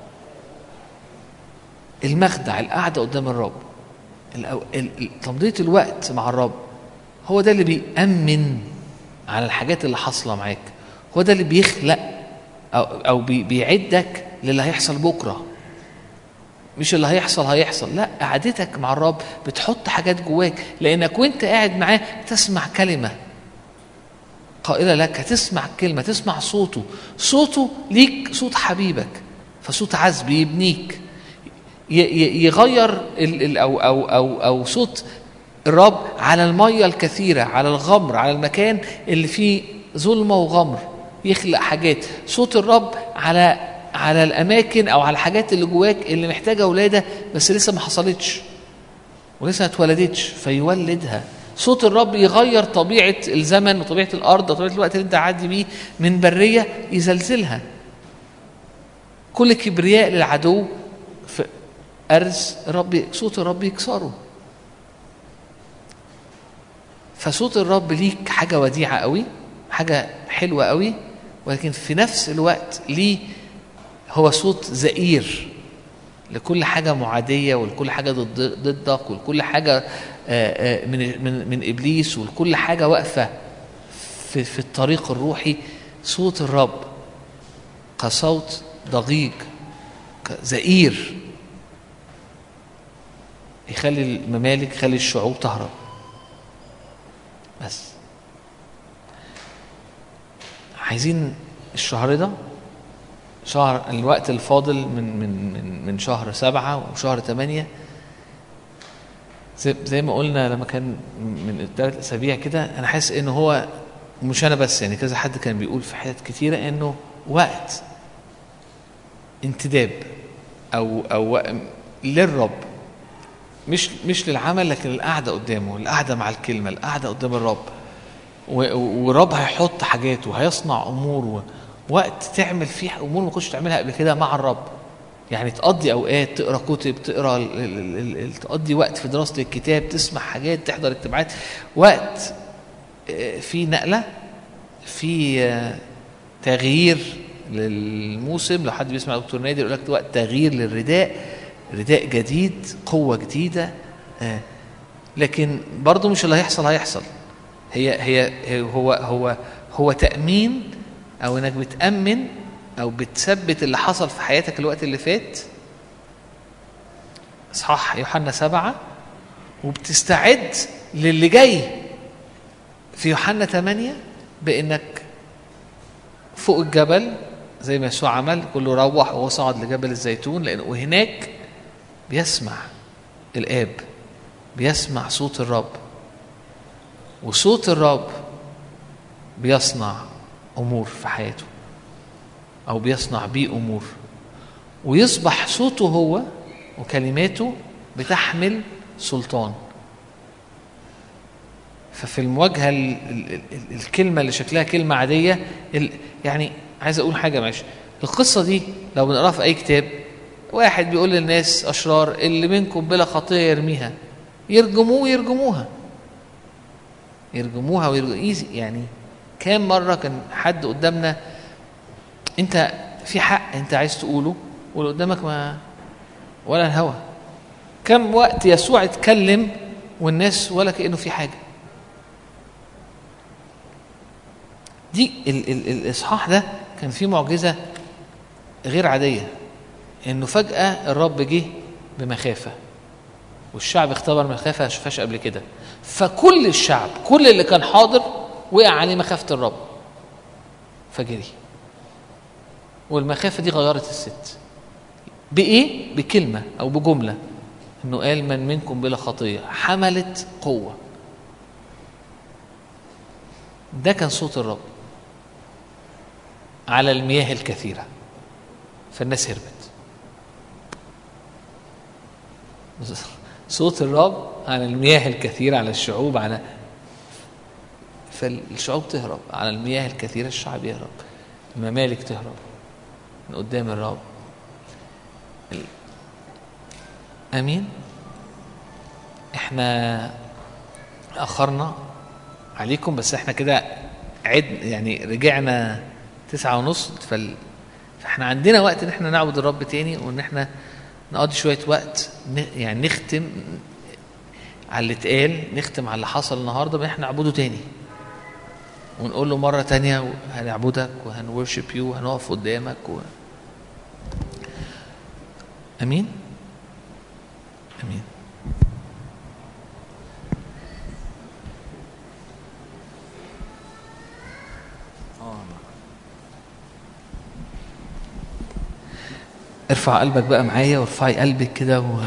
المخدع القعدة قدام الرب الأو- ال- ال- تمضية الوقت مع الرب هو ده اللي بيأمن على الحاجات اللي حاصلة معاك هو ده اللي بيخلق أو, أو بي- بيعدك للي هيحصل بكرة مش اللي هيحصل هيحصل لا قعدتك مع الرب بتحط حاجات جواك لأنك وانت قاعد معاه تسمع كلمة قائلة لك هتسمع كلمة تسمع صوته صوته ليك صوت حبيبك فصوت عذب يبنيك ي- ي- يغير ال ال أو, أو, أو, أو صوت الرب على المية الكثيرة على الغمر على المكان اللي فيه ظلمة وغمر يخلق حاجات صوت الرب على على الأماكن أو على الحاجات اللي جواك اللي محتاجة ولادة بس لسه ما حصلتش ولسه ما اتولدتش فيولدها صوت الرب يغير طبيعة الزمن وطبيعة الأرض وطبيعة الوقت اللي أنت عادي بيه من برية يزلزلها كل كبرياء للعدو في أرز الرب صوت الرب يكسره فصوت الرب ليك حاجة وديعة قوي حاجة حلوة قوي ولكن في نفس الوقت ليه هو صوت زئير لكل حاجة معادية ولكل حاجة ضد ضدك ولكل حاجة آه، آه، من من من إبليس ولكل حاجة واقفة في في الطريق الروحي صوت الرب كصوت ضجيج زئير يخلي الممالك يخلي الشعوب تهرب بس عايزين الشهر ده شهر الوقت الفاضل من من من من شهر سبعة وشهر ثمانية زي, زي ما قلنا لما كان من ثلاث اسابيع كده انا حاسس ان هو مش انا بس يعني كذا حد كان بيقول في حاجات كتيره انه وقت انتداب او او وق- للرب مش مش للعمل لكن القعده قدامه القعده مع الكلمه القعده قدام الرب و- و- والرب هيحط حاجات وهيصنع امور و- وقت تعمل فيه امور ما كنتش تعملها قبل كده مع الرب يعني تقضي اوقات تقرا كتب تقرا ال- ال- ال- ال- تقضي وقت في دراسه الكتاب تسمع حاجات تحضر اجتماعات وقت آه، في نقله في آه، تغيير للموسم لو حد بيسمع دكتور نادر يقول لك وقت تغيير للرداء رداء جديد قوه جديده آه، لكن برضه مش اللي هيحصل هيحصل هي هي هي- هو هو هو تأمين أو إنك بتأمن أو بتثبت اللي حصل في حياتك الوقت اللي فات إصحاح يوحنا سبعة وبتستعد للي جاي في يوحنا ثمانية بإنك فوق الجبل زي ما يسوع عمل كله روح وهو صعد لجبل الزيتون لأنه هناك بيسمع الآب بيسمع صوت الرب وصوت الرب بيصنع امور في حياته او بيصنع بيه امور ويصبح صوته هو وكلماته بتحمل سلطان ففي المواجهه ال- ال- ال- الكلمه اللي شكلها كلمه عاديه ال- يعني عايز اقول حاجه ماشي القصه دي لو بنقراها في اي كتاب واحد بيقول للناس اشرار اللي منكم بلا خطيه يرميها يرجموه يرجموها يرجموها ويرجموها ايزي يعني كام مرة كان حد قدامنا انت في حق انت عايز تقوله واللي قدامك ما ولا الهوى كم وقت يسوع اتكلم والناس ولا كأنه في حاجة دي ال ال الإصحاح ده كان فيه معجزة غير عادية إنه فجأة الرب جه بمخافة والشعب اختبر مخافة ما شافهاش قبل كده فكل الشعب كل اللي كان حاضر وقع عليه مخافة الرب فجري والمخافة دي غيرت الست بإيه؟ بكلمة أو بجملة إنه قال من منكم بلا خطية حملت قوة ده كان صوت الرب على المياه الكثيرة فالناس هربت صوت الرب على المياه الكثيرة على الشعوب على فالشعوب تهرب على المياه الكثيرة الشعب يهرب الممالك تهرب من قدام الرب ال- امين احنا اخرنا عليكم بس احنا كده عد يعني رجعنا تسعة ونص فال... فاحنا عندنا وقت ان احنا نعبد الرب تاني وان احنا نقضي شوية وقت ن... يعني نختم على اللي اتقال نختم على اللي حصل النهارده بان احنا نعبده تاني ونقول له مرة تانية هنعبدك وهنورشب يو وهنقف قدامك و... أمين أمين ارفع قلبك بقى معايا وارفعي قلبك كده و...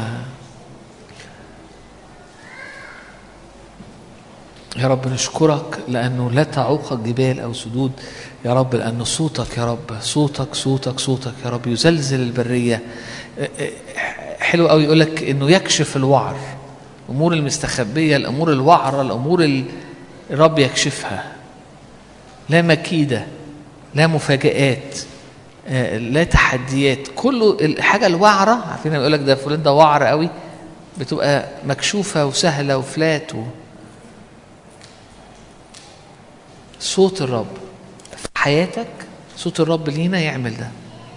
يا رب نشكرك لأنه لا تعوق الجبال أو سدود يا رب لأن صوتك يا رب صوتك صوتك صوتك يا رب يزلزل البرية حلو قوي يقول لك إنه يكشف الوعر الأمور المستخبية الأمور الوعرة الأمور ال- الرب يكشفها لا مكيدة لا مفاجآت آه، لا تحديات كله الحاجة الوعرة عارفين لما يقول لك ده فلان ده وعر قوي بتبقى مكشوفة وسهلة وفلات و... صوت الرب في حياتك صوت الرب لينا يعمل ده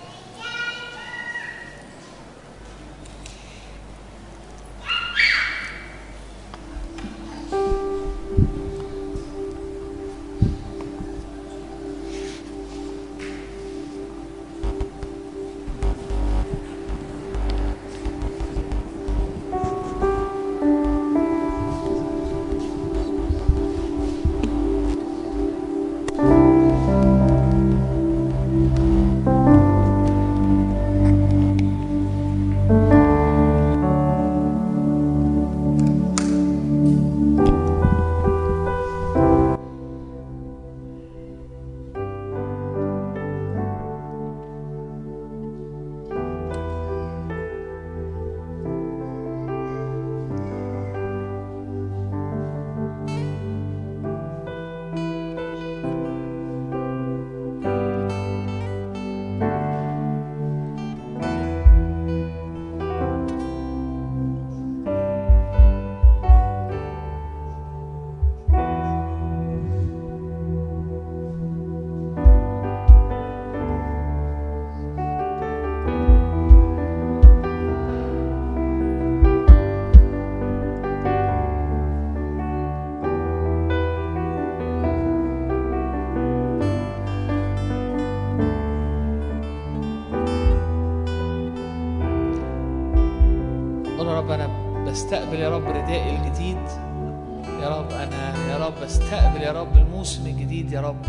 قول يا رب انا بستقبل يا رب ردائي الجديد يا رب انا يا رب بستقبل يا رب الموسم الجديد يا رب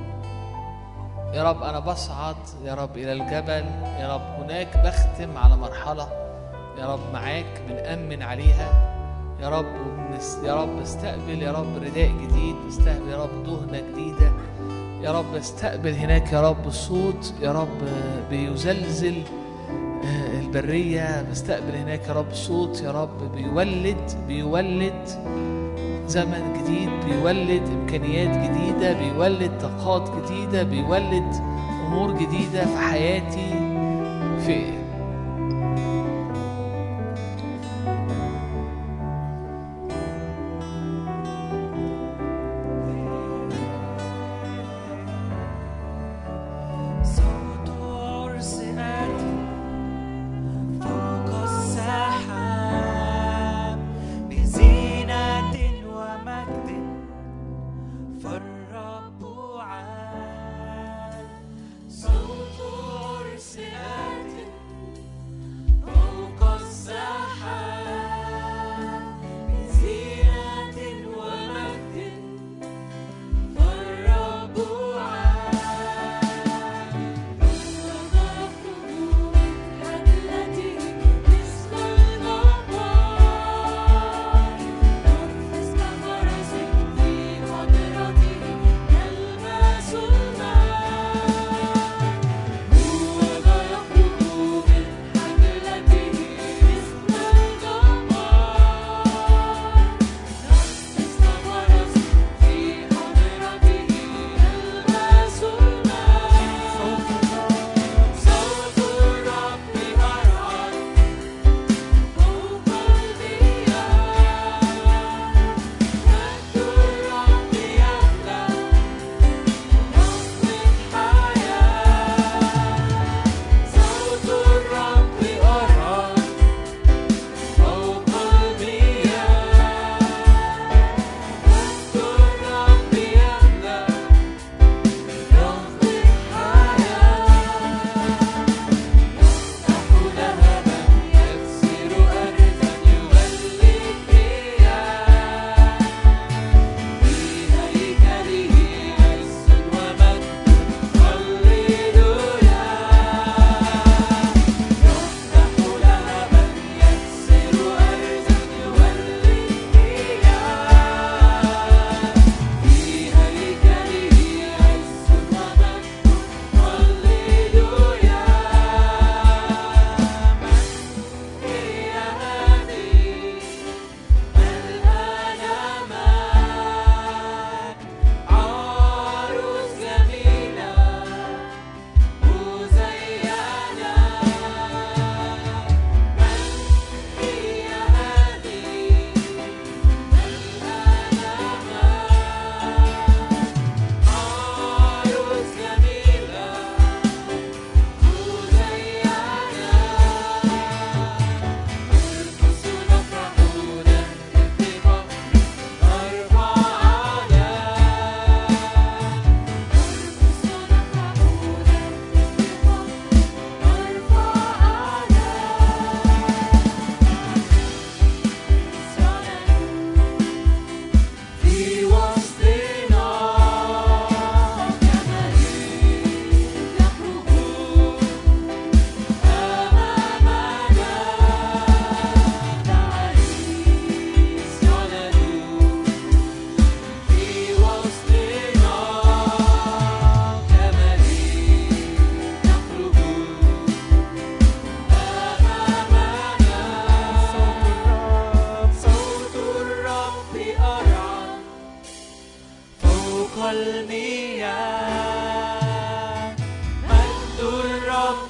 يا رب انا بصعد يا رب الى الجبل يا رب هناك بختم على مرحله يا رب معاك بنأمن عليها يا رب وبنس- يا رب استقبل يا رب رداء جديد استقبل يا رب دهنة جديدة يا رب استقبل هناك يا رب صوت يا رب بيزلزل آه، البرية بستقبل هناك يا رب صوت يا رب بيولد بيولد زمن جديد بيولد إمكانيات جديدة بيولد طاقات جديدة بيولد أمور جديدة في حياتي في صوت عرس آتي فوق السحاب بزينة ومجد فالرب عال صوت عرس آتي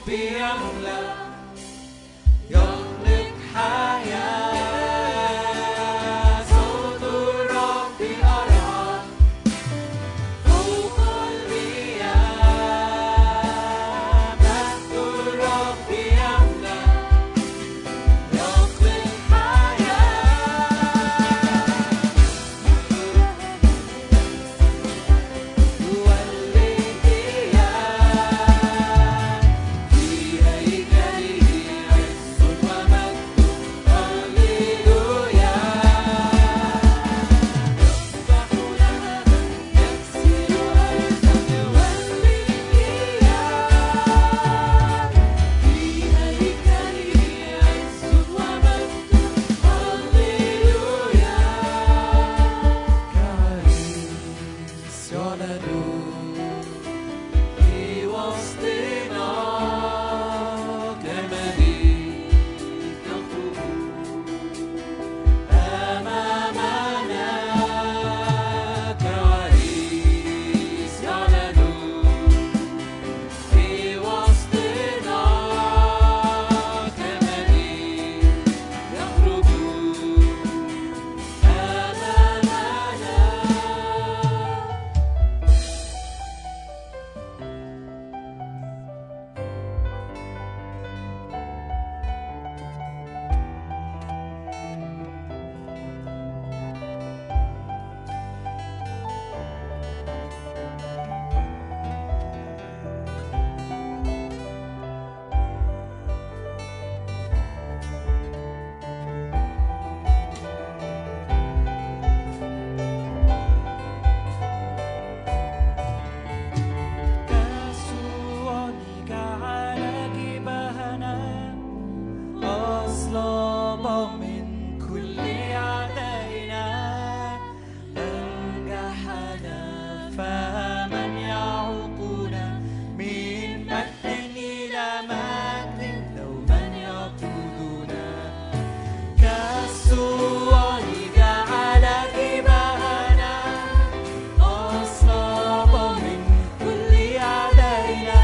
الرب يملأ يخلق حياة صوت الرب أرعى فوق المياه مجد الرب يملأ يخلق حياة والإتيان في هيكله عز ومجد هللويا يسبح لها يكسر أرضا والإتيان في هيكله عز ومجد هللويا كعريس يعلن في وسطنا كمليك يخرج أمامنا كعريس يعلن في وسطنا كمليك يخرج أمامنا كسوانك على جبهنا أصلب من كل أعدائنا أنجحنا فمن يعوقنا من مجد إلى مجد لو من يقودنا كالصوانك على جبهنا أصلب من كل أعدائنا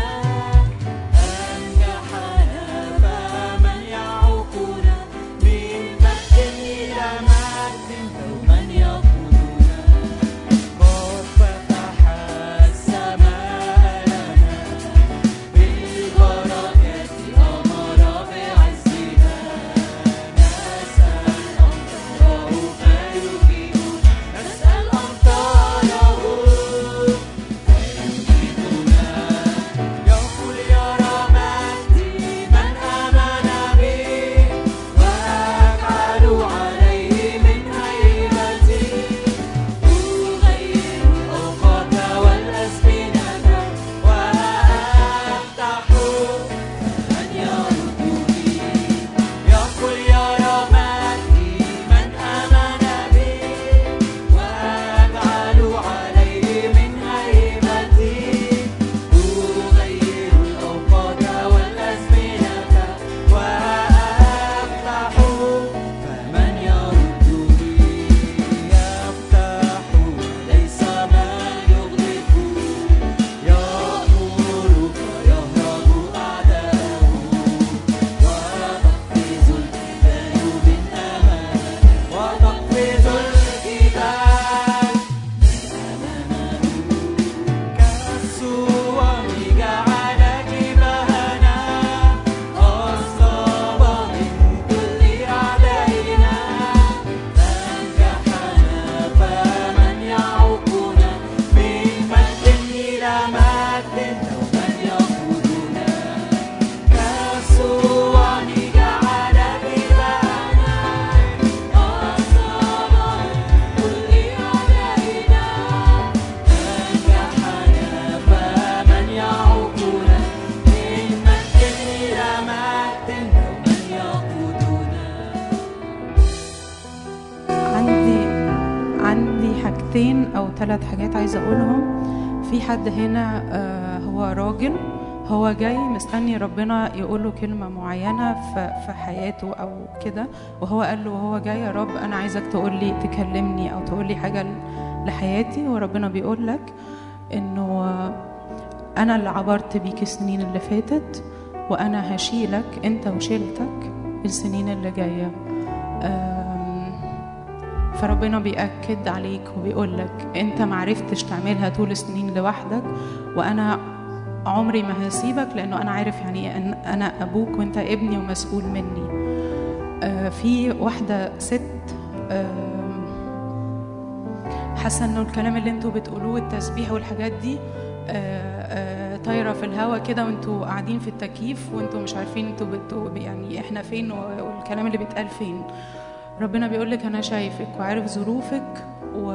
أنجحنا فمن يعوقنا من مجد إلى مجد لو من يقودنا قد فتح السماء لنا بالبركات أمر بعزها نسأل أمطاره فيجيبنا نسأل أمطاره فيجيبنا يقول يرى مجدي من آمن بي وأجعل عليه من هيبتي أغير الأوقات والأزمنة وأفتح من يردني يقول يرى مجدي من آمن بي وأجعل عليه من هيبتي أغير الأوقات والأزمنة وأفتح فمن يردني يفتح ليس من يغلق يأمر فيهرب أعداؤه وتقفز الجبال من أمامه وتقفز الجبال كالصوامج على جبهنا أصاب من كل أعدائنا أنجحنا فمن يعوقنا من مجد إلى مجد لو من يقودنا كالصوامج على جبهنا أصاب من كل أعدائنا أنجحنا فمن يعوقنا من مجد إلى مجد لو من يقودنا عندي عندي حاجتين او ثلاث حاجات عايزه اقولهم في حد هنا آه، هو راجل هو جاي مستني ربنا يقول له كلمه معينه في في حياته او كده وهو قال له وهو جاي يا رب انا عايزك تقول لي تكلمني او تقول لي حاجه لحياتي وربنا بيقول لك انه آه، انا اللي عبرت بيك السنين اللي فاتت وأنا هشيلك أنت وشيلتك السنين اللي جاية أم، فربنا بيأكد عليك وبيقول لك أنت معرفتش تعملها طول السنين لوحدك وأنا عمري ما هسيبك لأنه أنا عارف يعني إيه أن أنا أبوك وأنت ابني ومسؤول مني آه، في واحدة ست آم، حاسة إنه الكلام اللي انتوا بتقولوه التسبيح والحاجات دي آه، آه، طايرة في الهوا كده وانتوا قاعدين في التكييف وانتوا مش عارفين انتوا بتو يعني احنا فين و- والكلام اللي بيتقال فين ربنا بيقول لك انا شايفك وعارف ظروفك و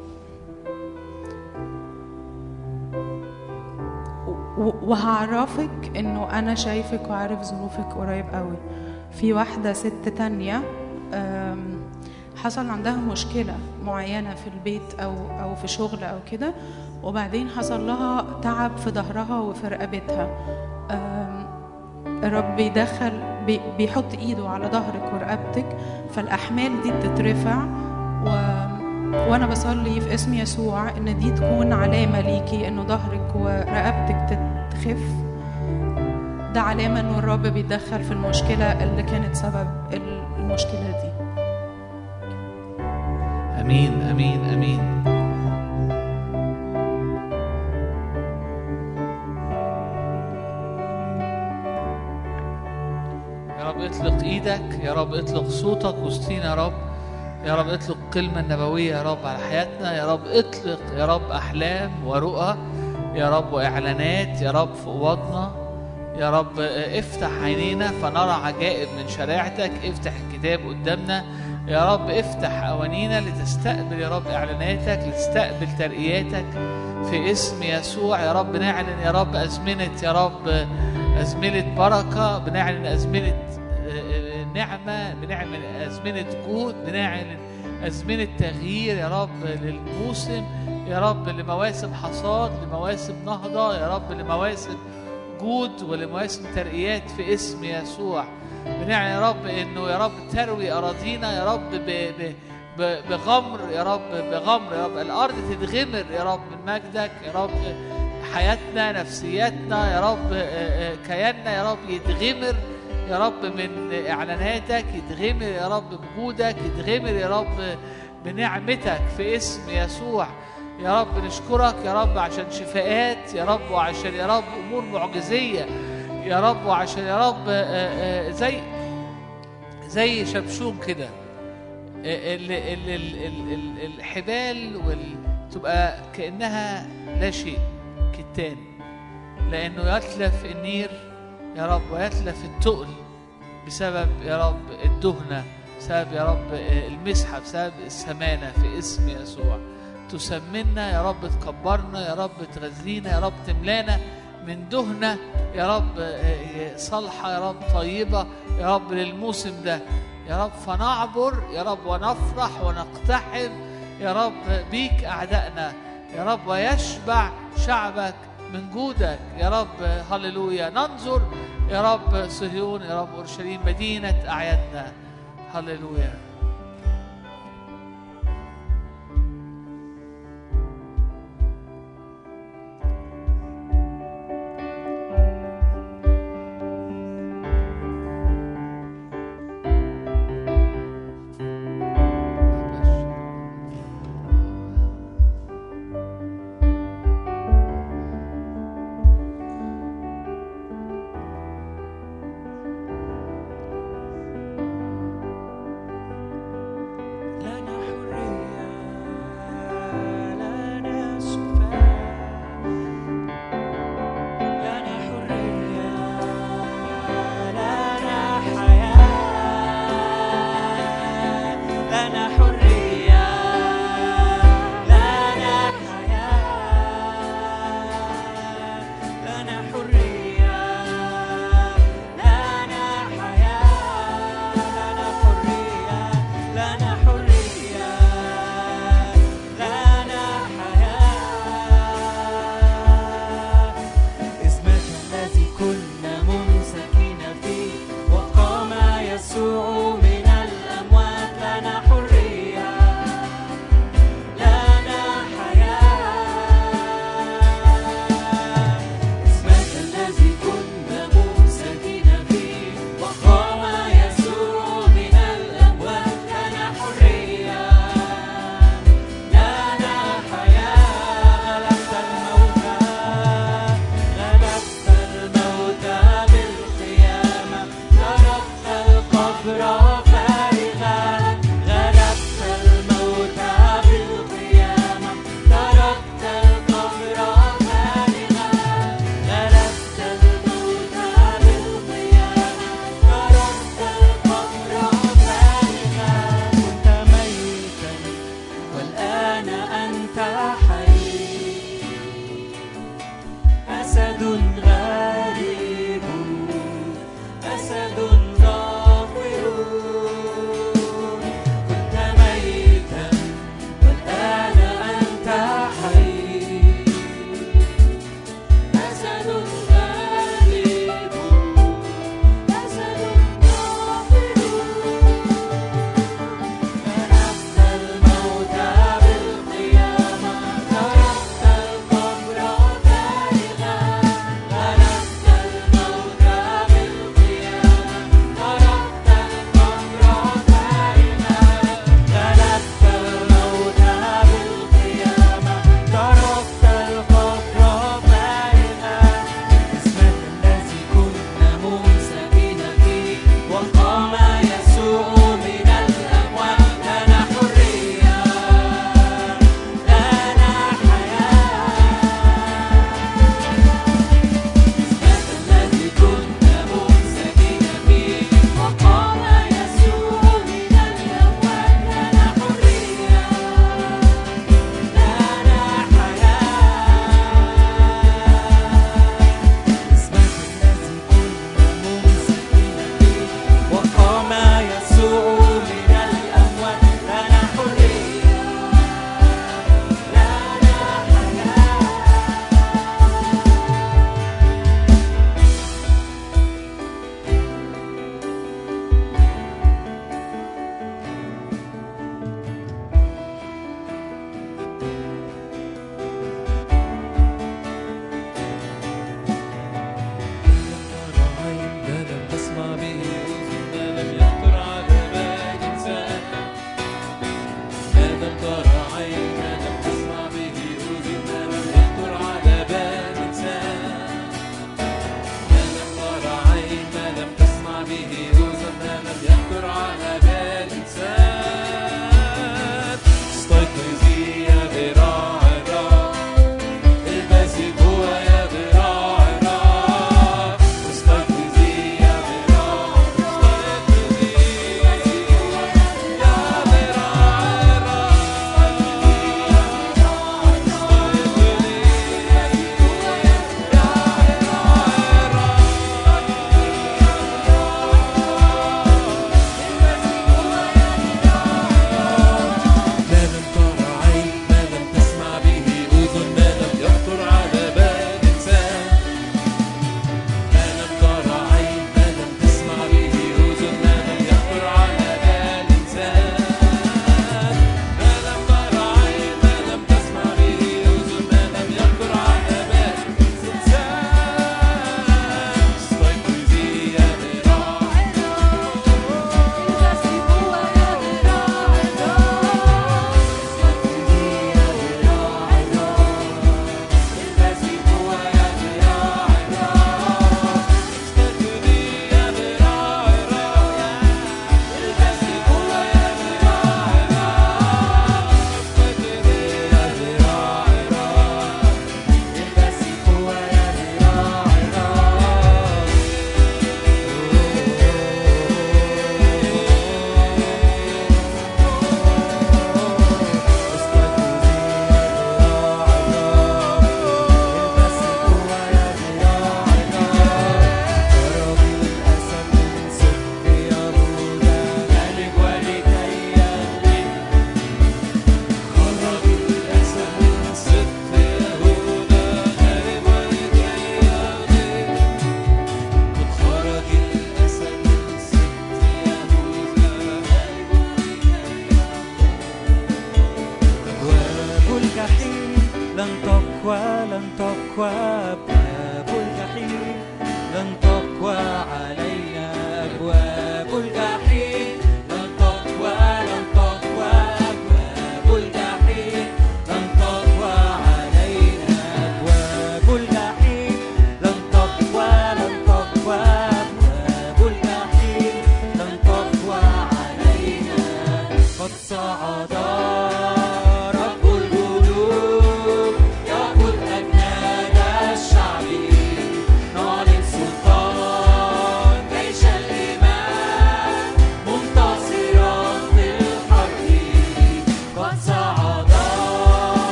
و- وهعرفك انه انا شايفك وعارف ظروفك قريب قوي في واحدة ست تانية آم، حصل عندها مشكلة معينة في البيت أو أو في شغل أو كده وبعدين حصل لها تعب في ظهرها وفي رقبتها آم، الرب بيدخل بي- بيحط إيده على ظهرك ورقبتك فالأحمال دي بتترفع و وانا بصلي في اسم يسوع ان دي تكون علامه ليكي انه ظهرك ورقبتك تخف ده علامه انه الرب بيتدخل في المشكله اللي كانت سبب المشكله دي امين امين امين يا رب اطلق ايدك يا رب اطلق صوتك وسطينا يا رب يا رب اطلق كلمة نبوية يا رب على حياتنا يا رب اطلق يا رب أحلام ورؤى يا رب وإعلانات يا رب في أوضنا يا رب افتح عينينا فنرى عجائب من شريعتك افتح الكتاب قدامنا يا رب افتح أوانينا لتستقبل يا رب إعلاناتك لتستقبل ترقياتك في اسم يسوع يا رب نعلن يا رب أزمنة يا رب أزمنة بركة بنعلن أزمنة نعمة بنعمل أزمنة جود بنعلن أزمنة تغيير يا رب للموسم يا رب لمواسم حصاد لمواسم نهضة يا رب لمواسم جود ولمواسم ترقيات في اسم يسوع بنعلن يا رب انه يا رب تروي اراضينا يا رب ب ب ب- بغمر يا رب بغمر يا رب الارض تتغمر يا رب من مجدك يا رب حياتنا نفسياتنا يا رب آه، آه، كياننا يا رب يتغمر يا رب من اعلاناتك يتغمر يا رب بجودك يتغمر يا رب بنعمتك في اسم يسوع يا رب نشكرك يا رب عشان شفاءات يا رب وعشان يا رب امور معجزيه يا رب وعشان يا رب آه، آه، زي زي شبشون كده ال- ال- ال- ال- ال- الحبال وال... تبقى كأنها لا شيء كتان لأنه يتلف النير يا رب ويتلف التقل بسبب يا رب الدهنة بسبب يا رب المسحة بسبب السمانة في اسم يسوع تسمنا يا رب تكبرنا يا رب تغذينا يا رب تملانا من دهنة يا رب صالحة يا رب طيبة يا رب للموسم ده يا رب فنعبر يا رب ونفرح ونقتحم يا رب بيك أعدائنا يا رب ويشبع شعبك من جودك يا رب هللويا ننظر يا رب صهيون يا رب أورشليم مدينة أعيادنا هللويا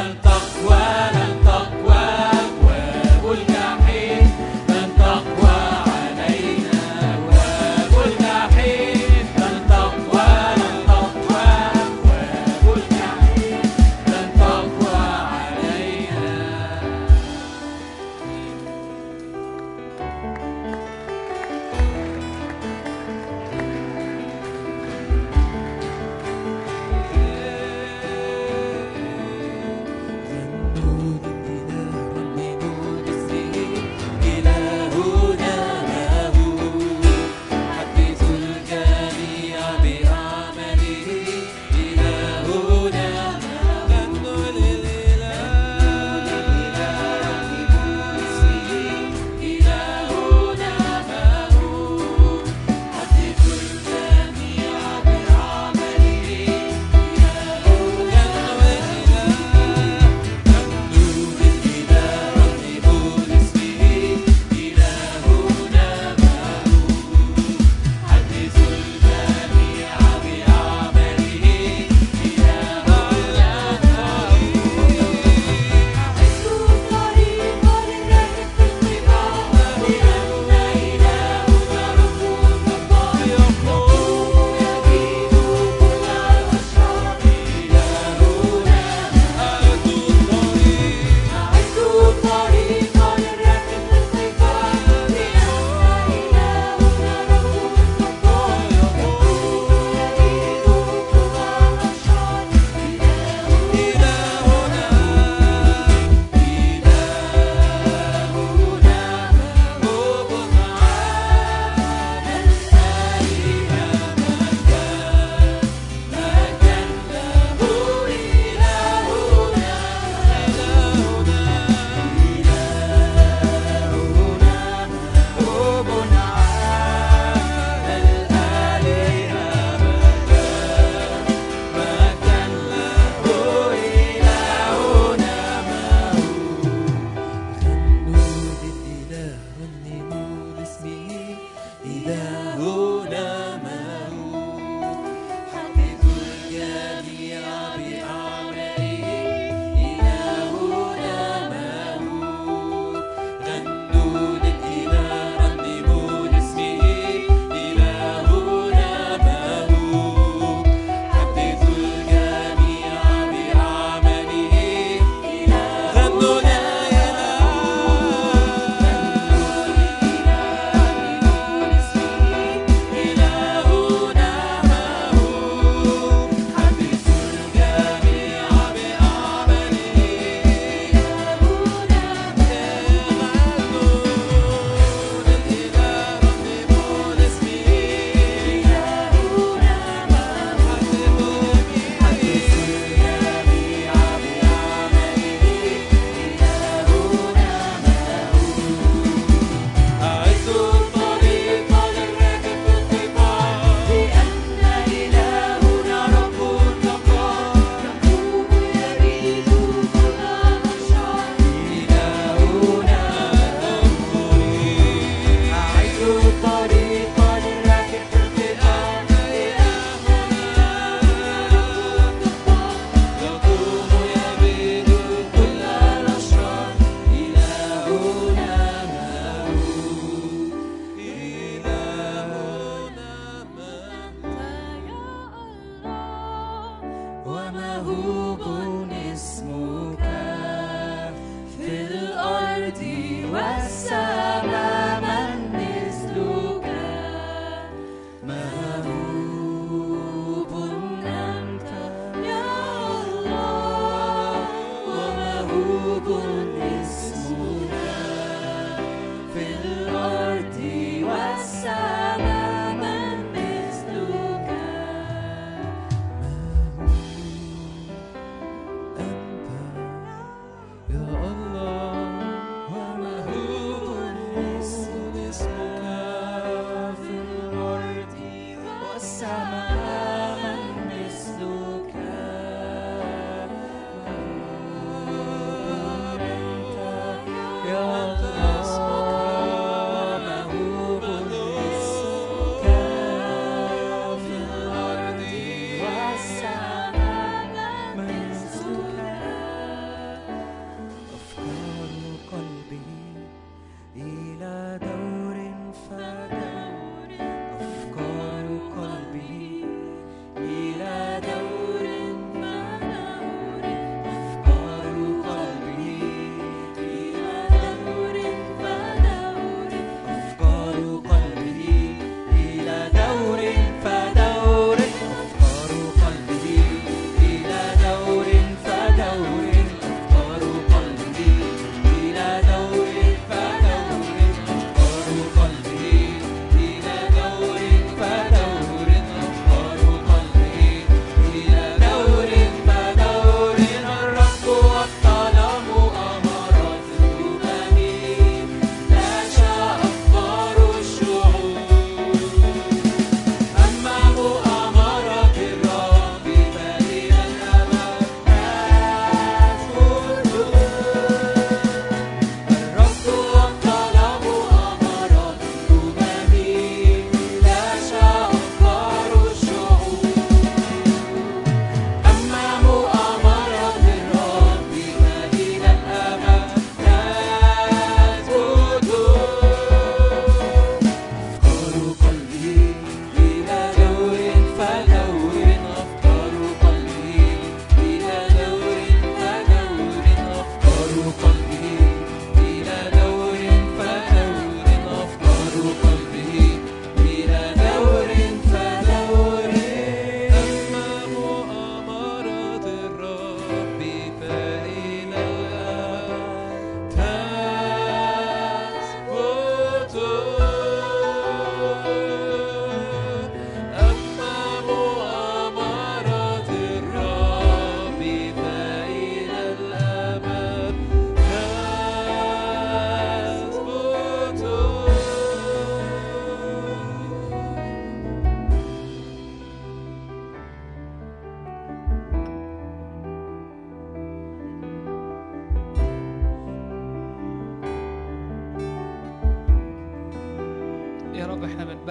لن تقوى لن تقوى أبواب الجحيم لن تقوى علينا أبواب الجحيم لن تقوى لن تقوى أبواب الجحيم لن تقوى علينا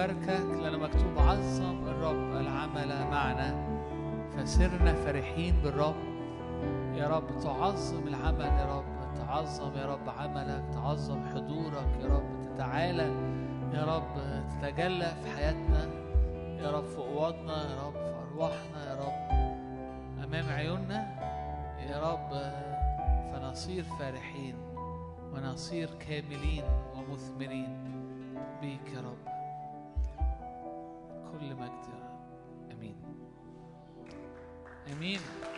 نباركك لأن مكتوب عظم الرب العمل معنا فسرنا فرحين بالرب يا رب تعظم العمل يا رب تعظم يا رب عملك تعظم حضورك يا رب تتعالى يا رب تتجلى في حياتنا يا رب في قواتنا يا رب في أرواحنا يا رب أمام عيوننا يا رب فنصير فرحين ونصير كاملين ومثمرين بيك يا رب كل مجد يا رب امين امين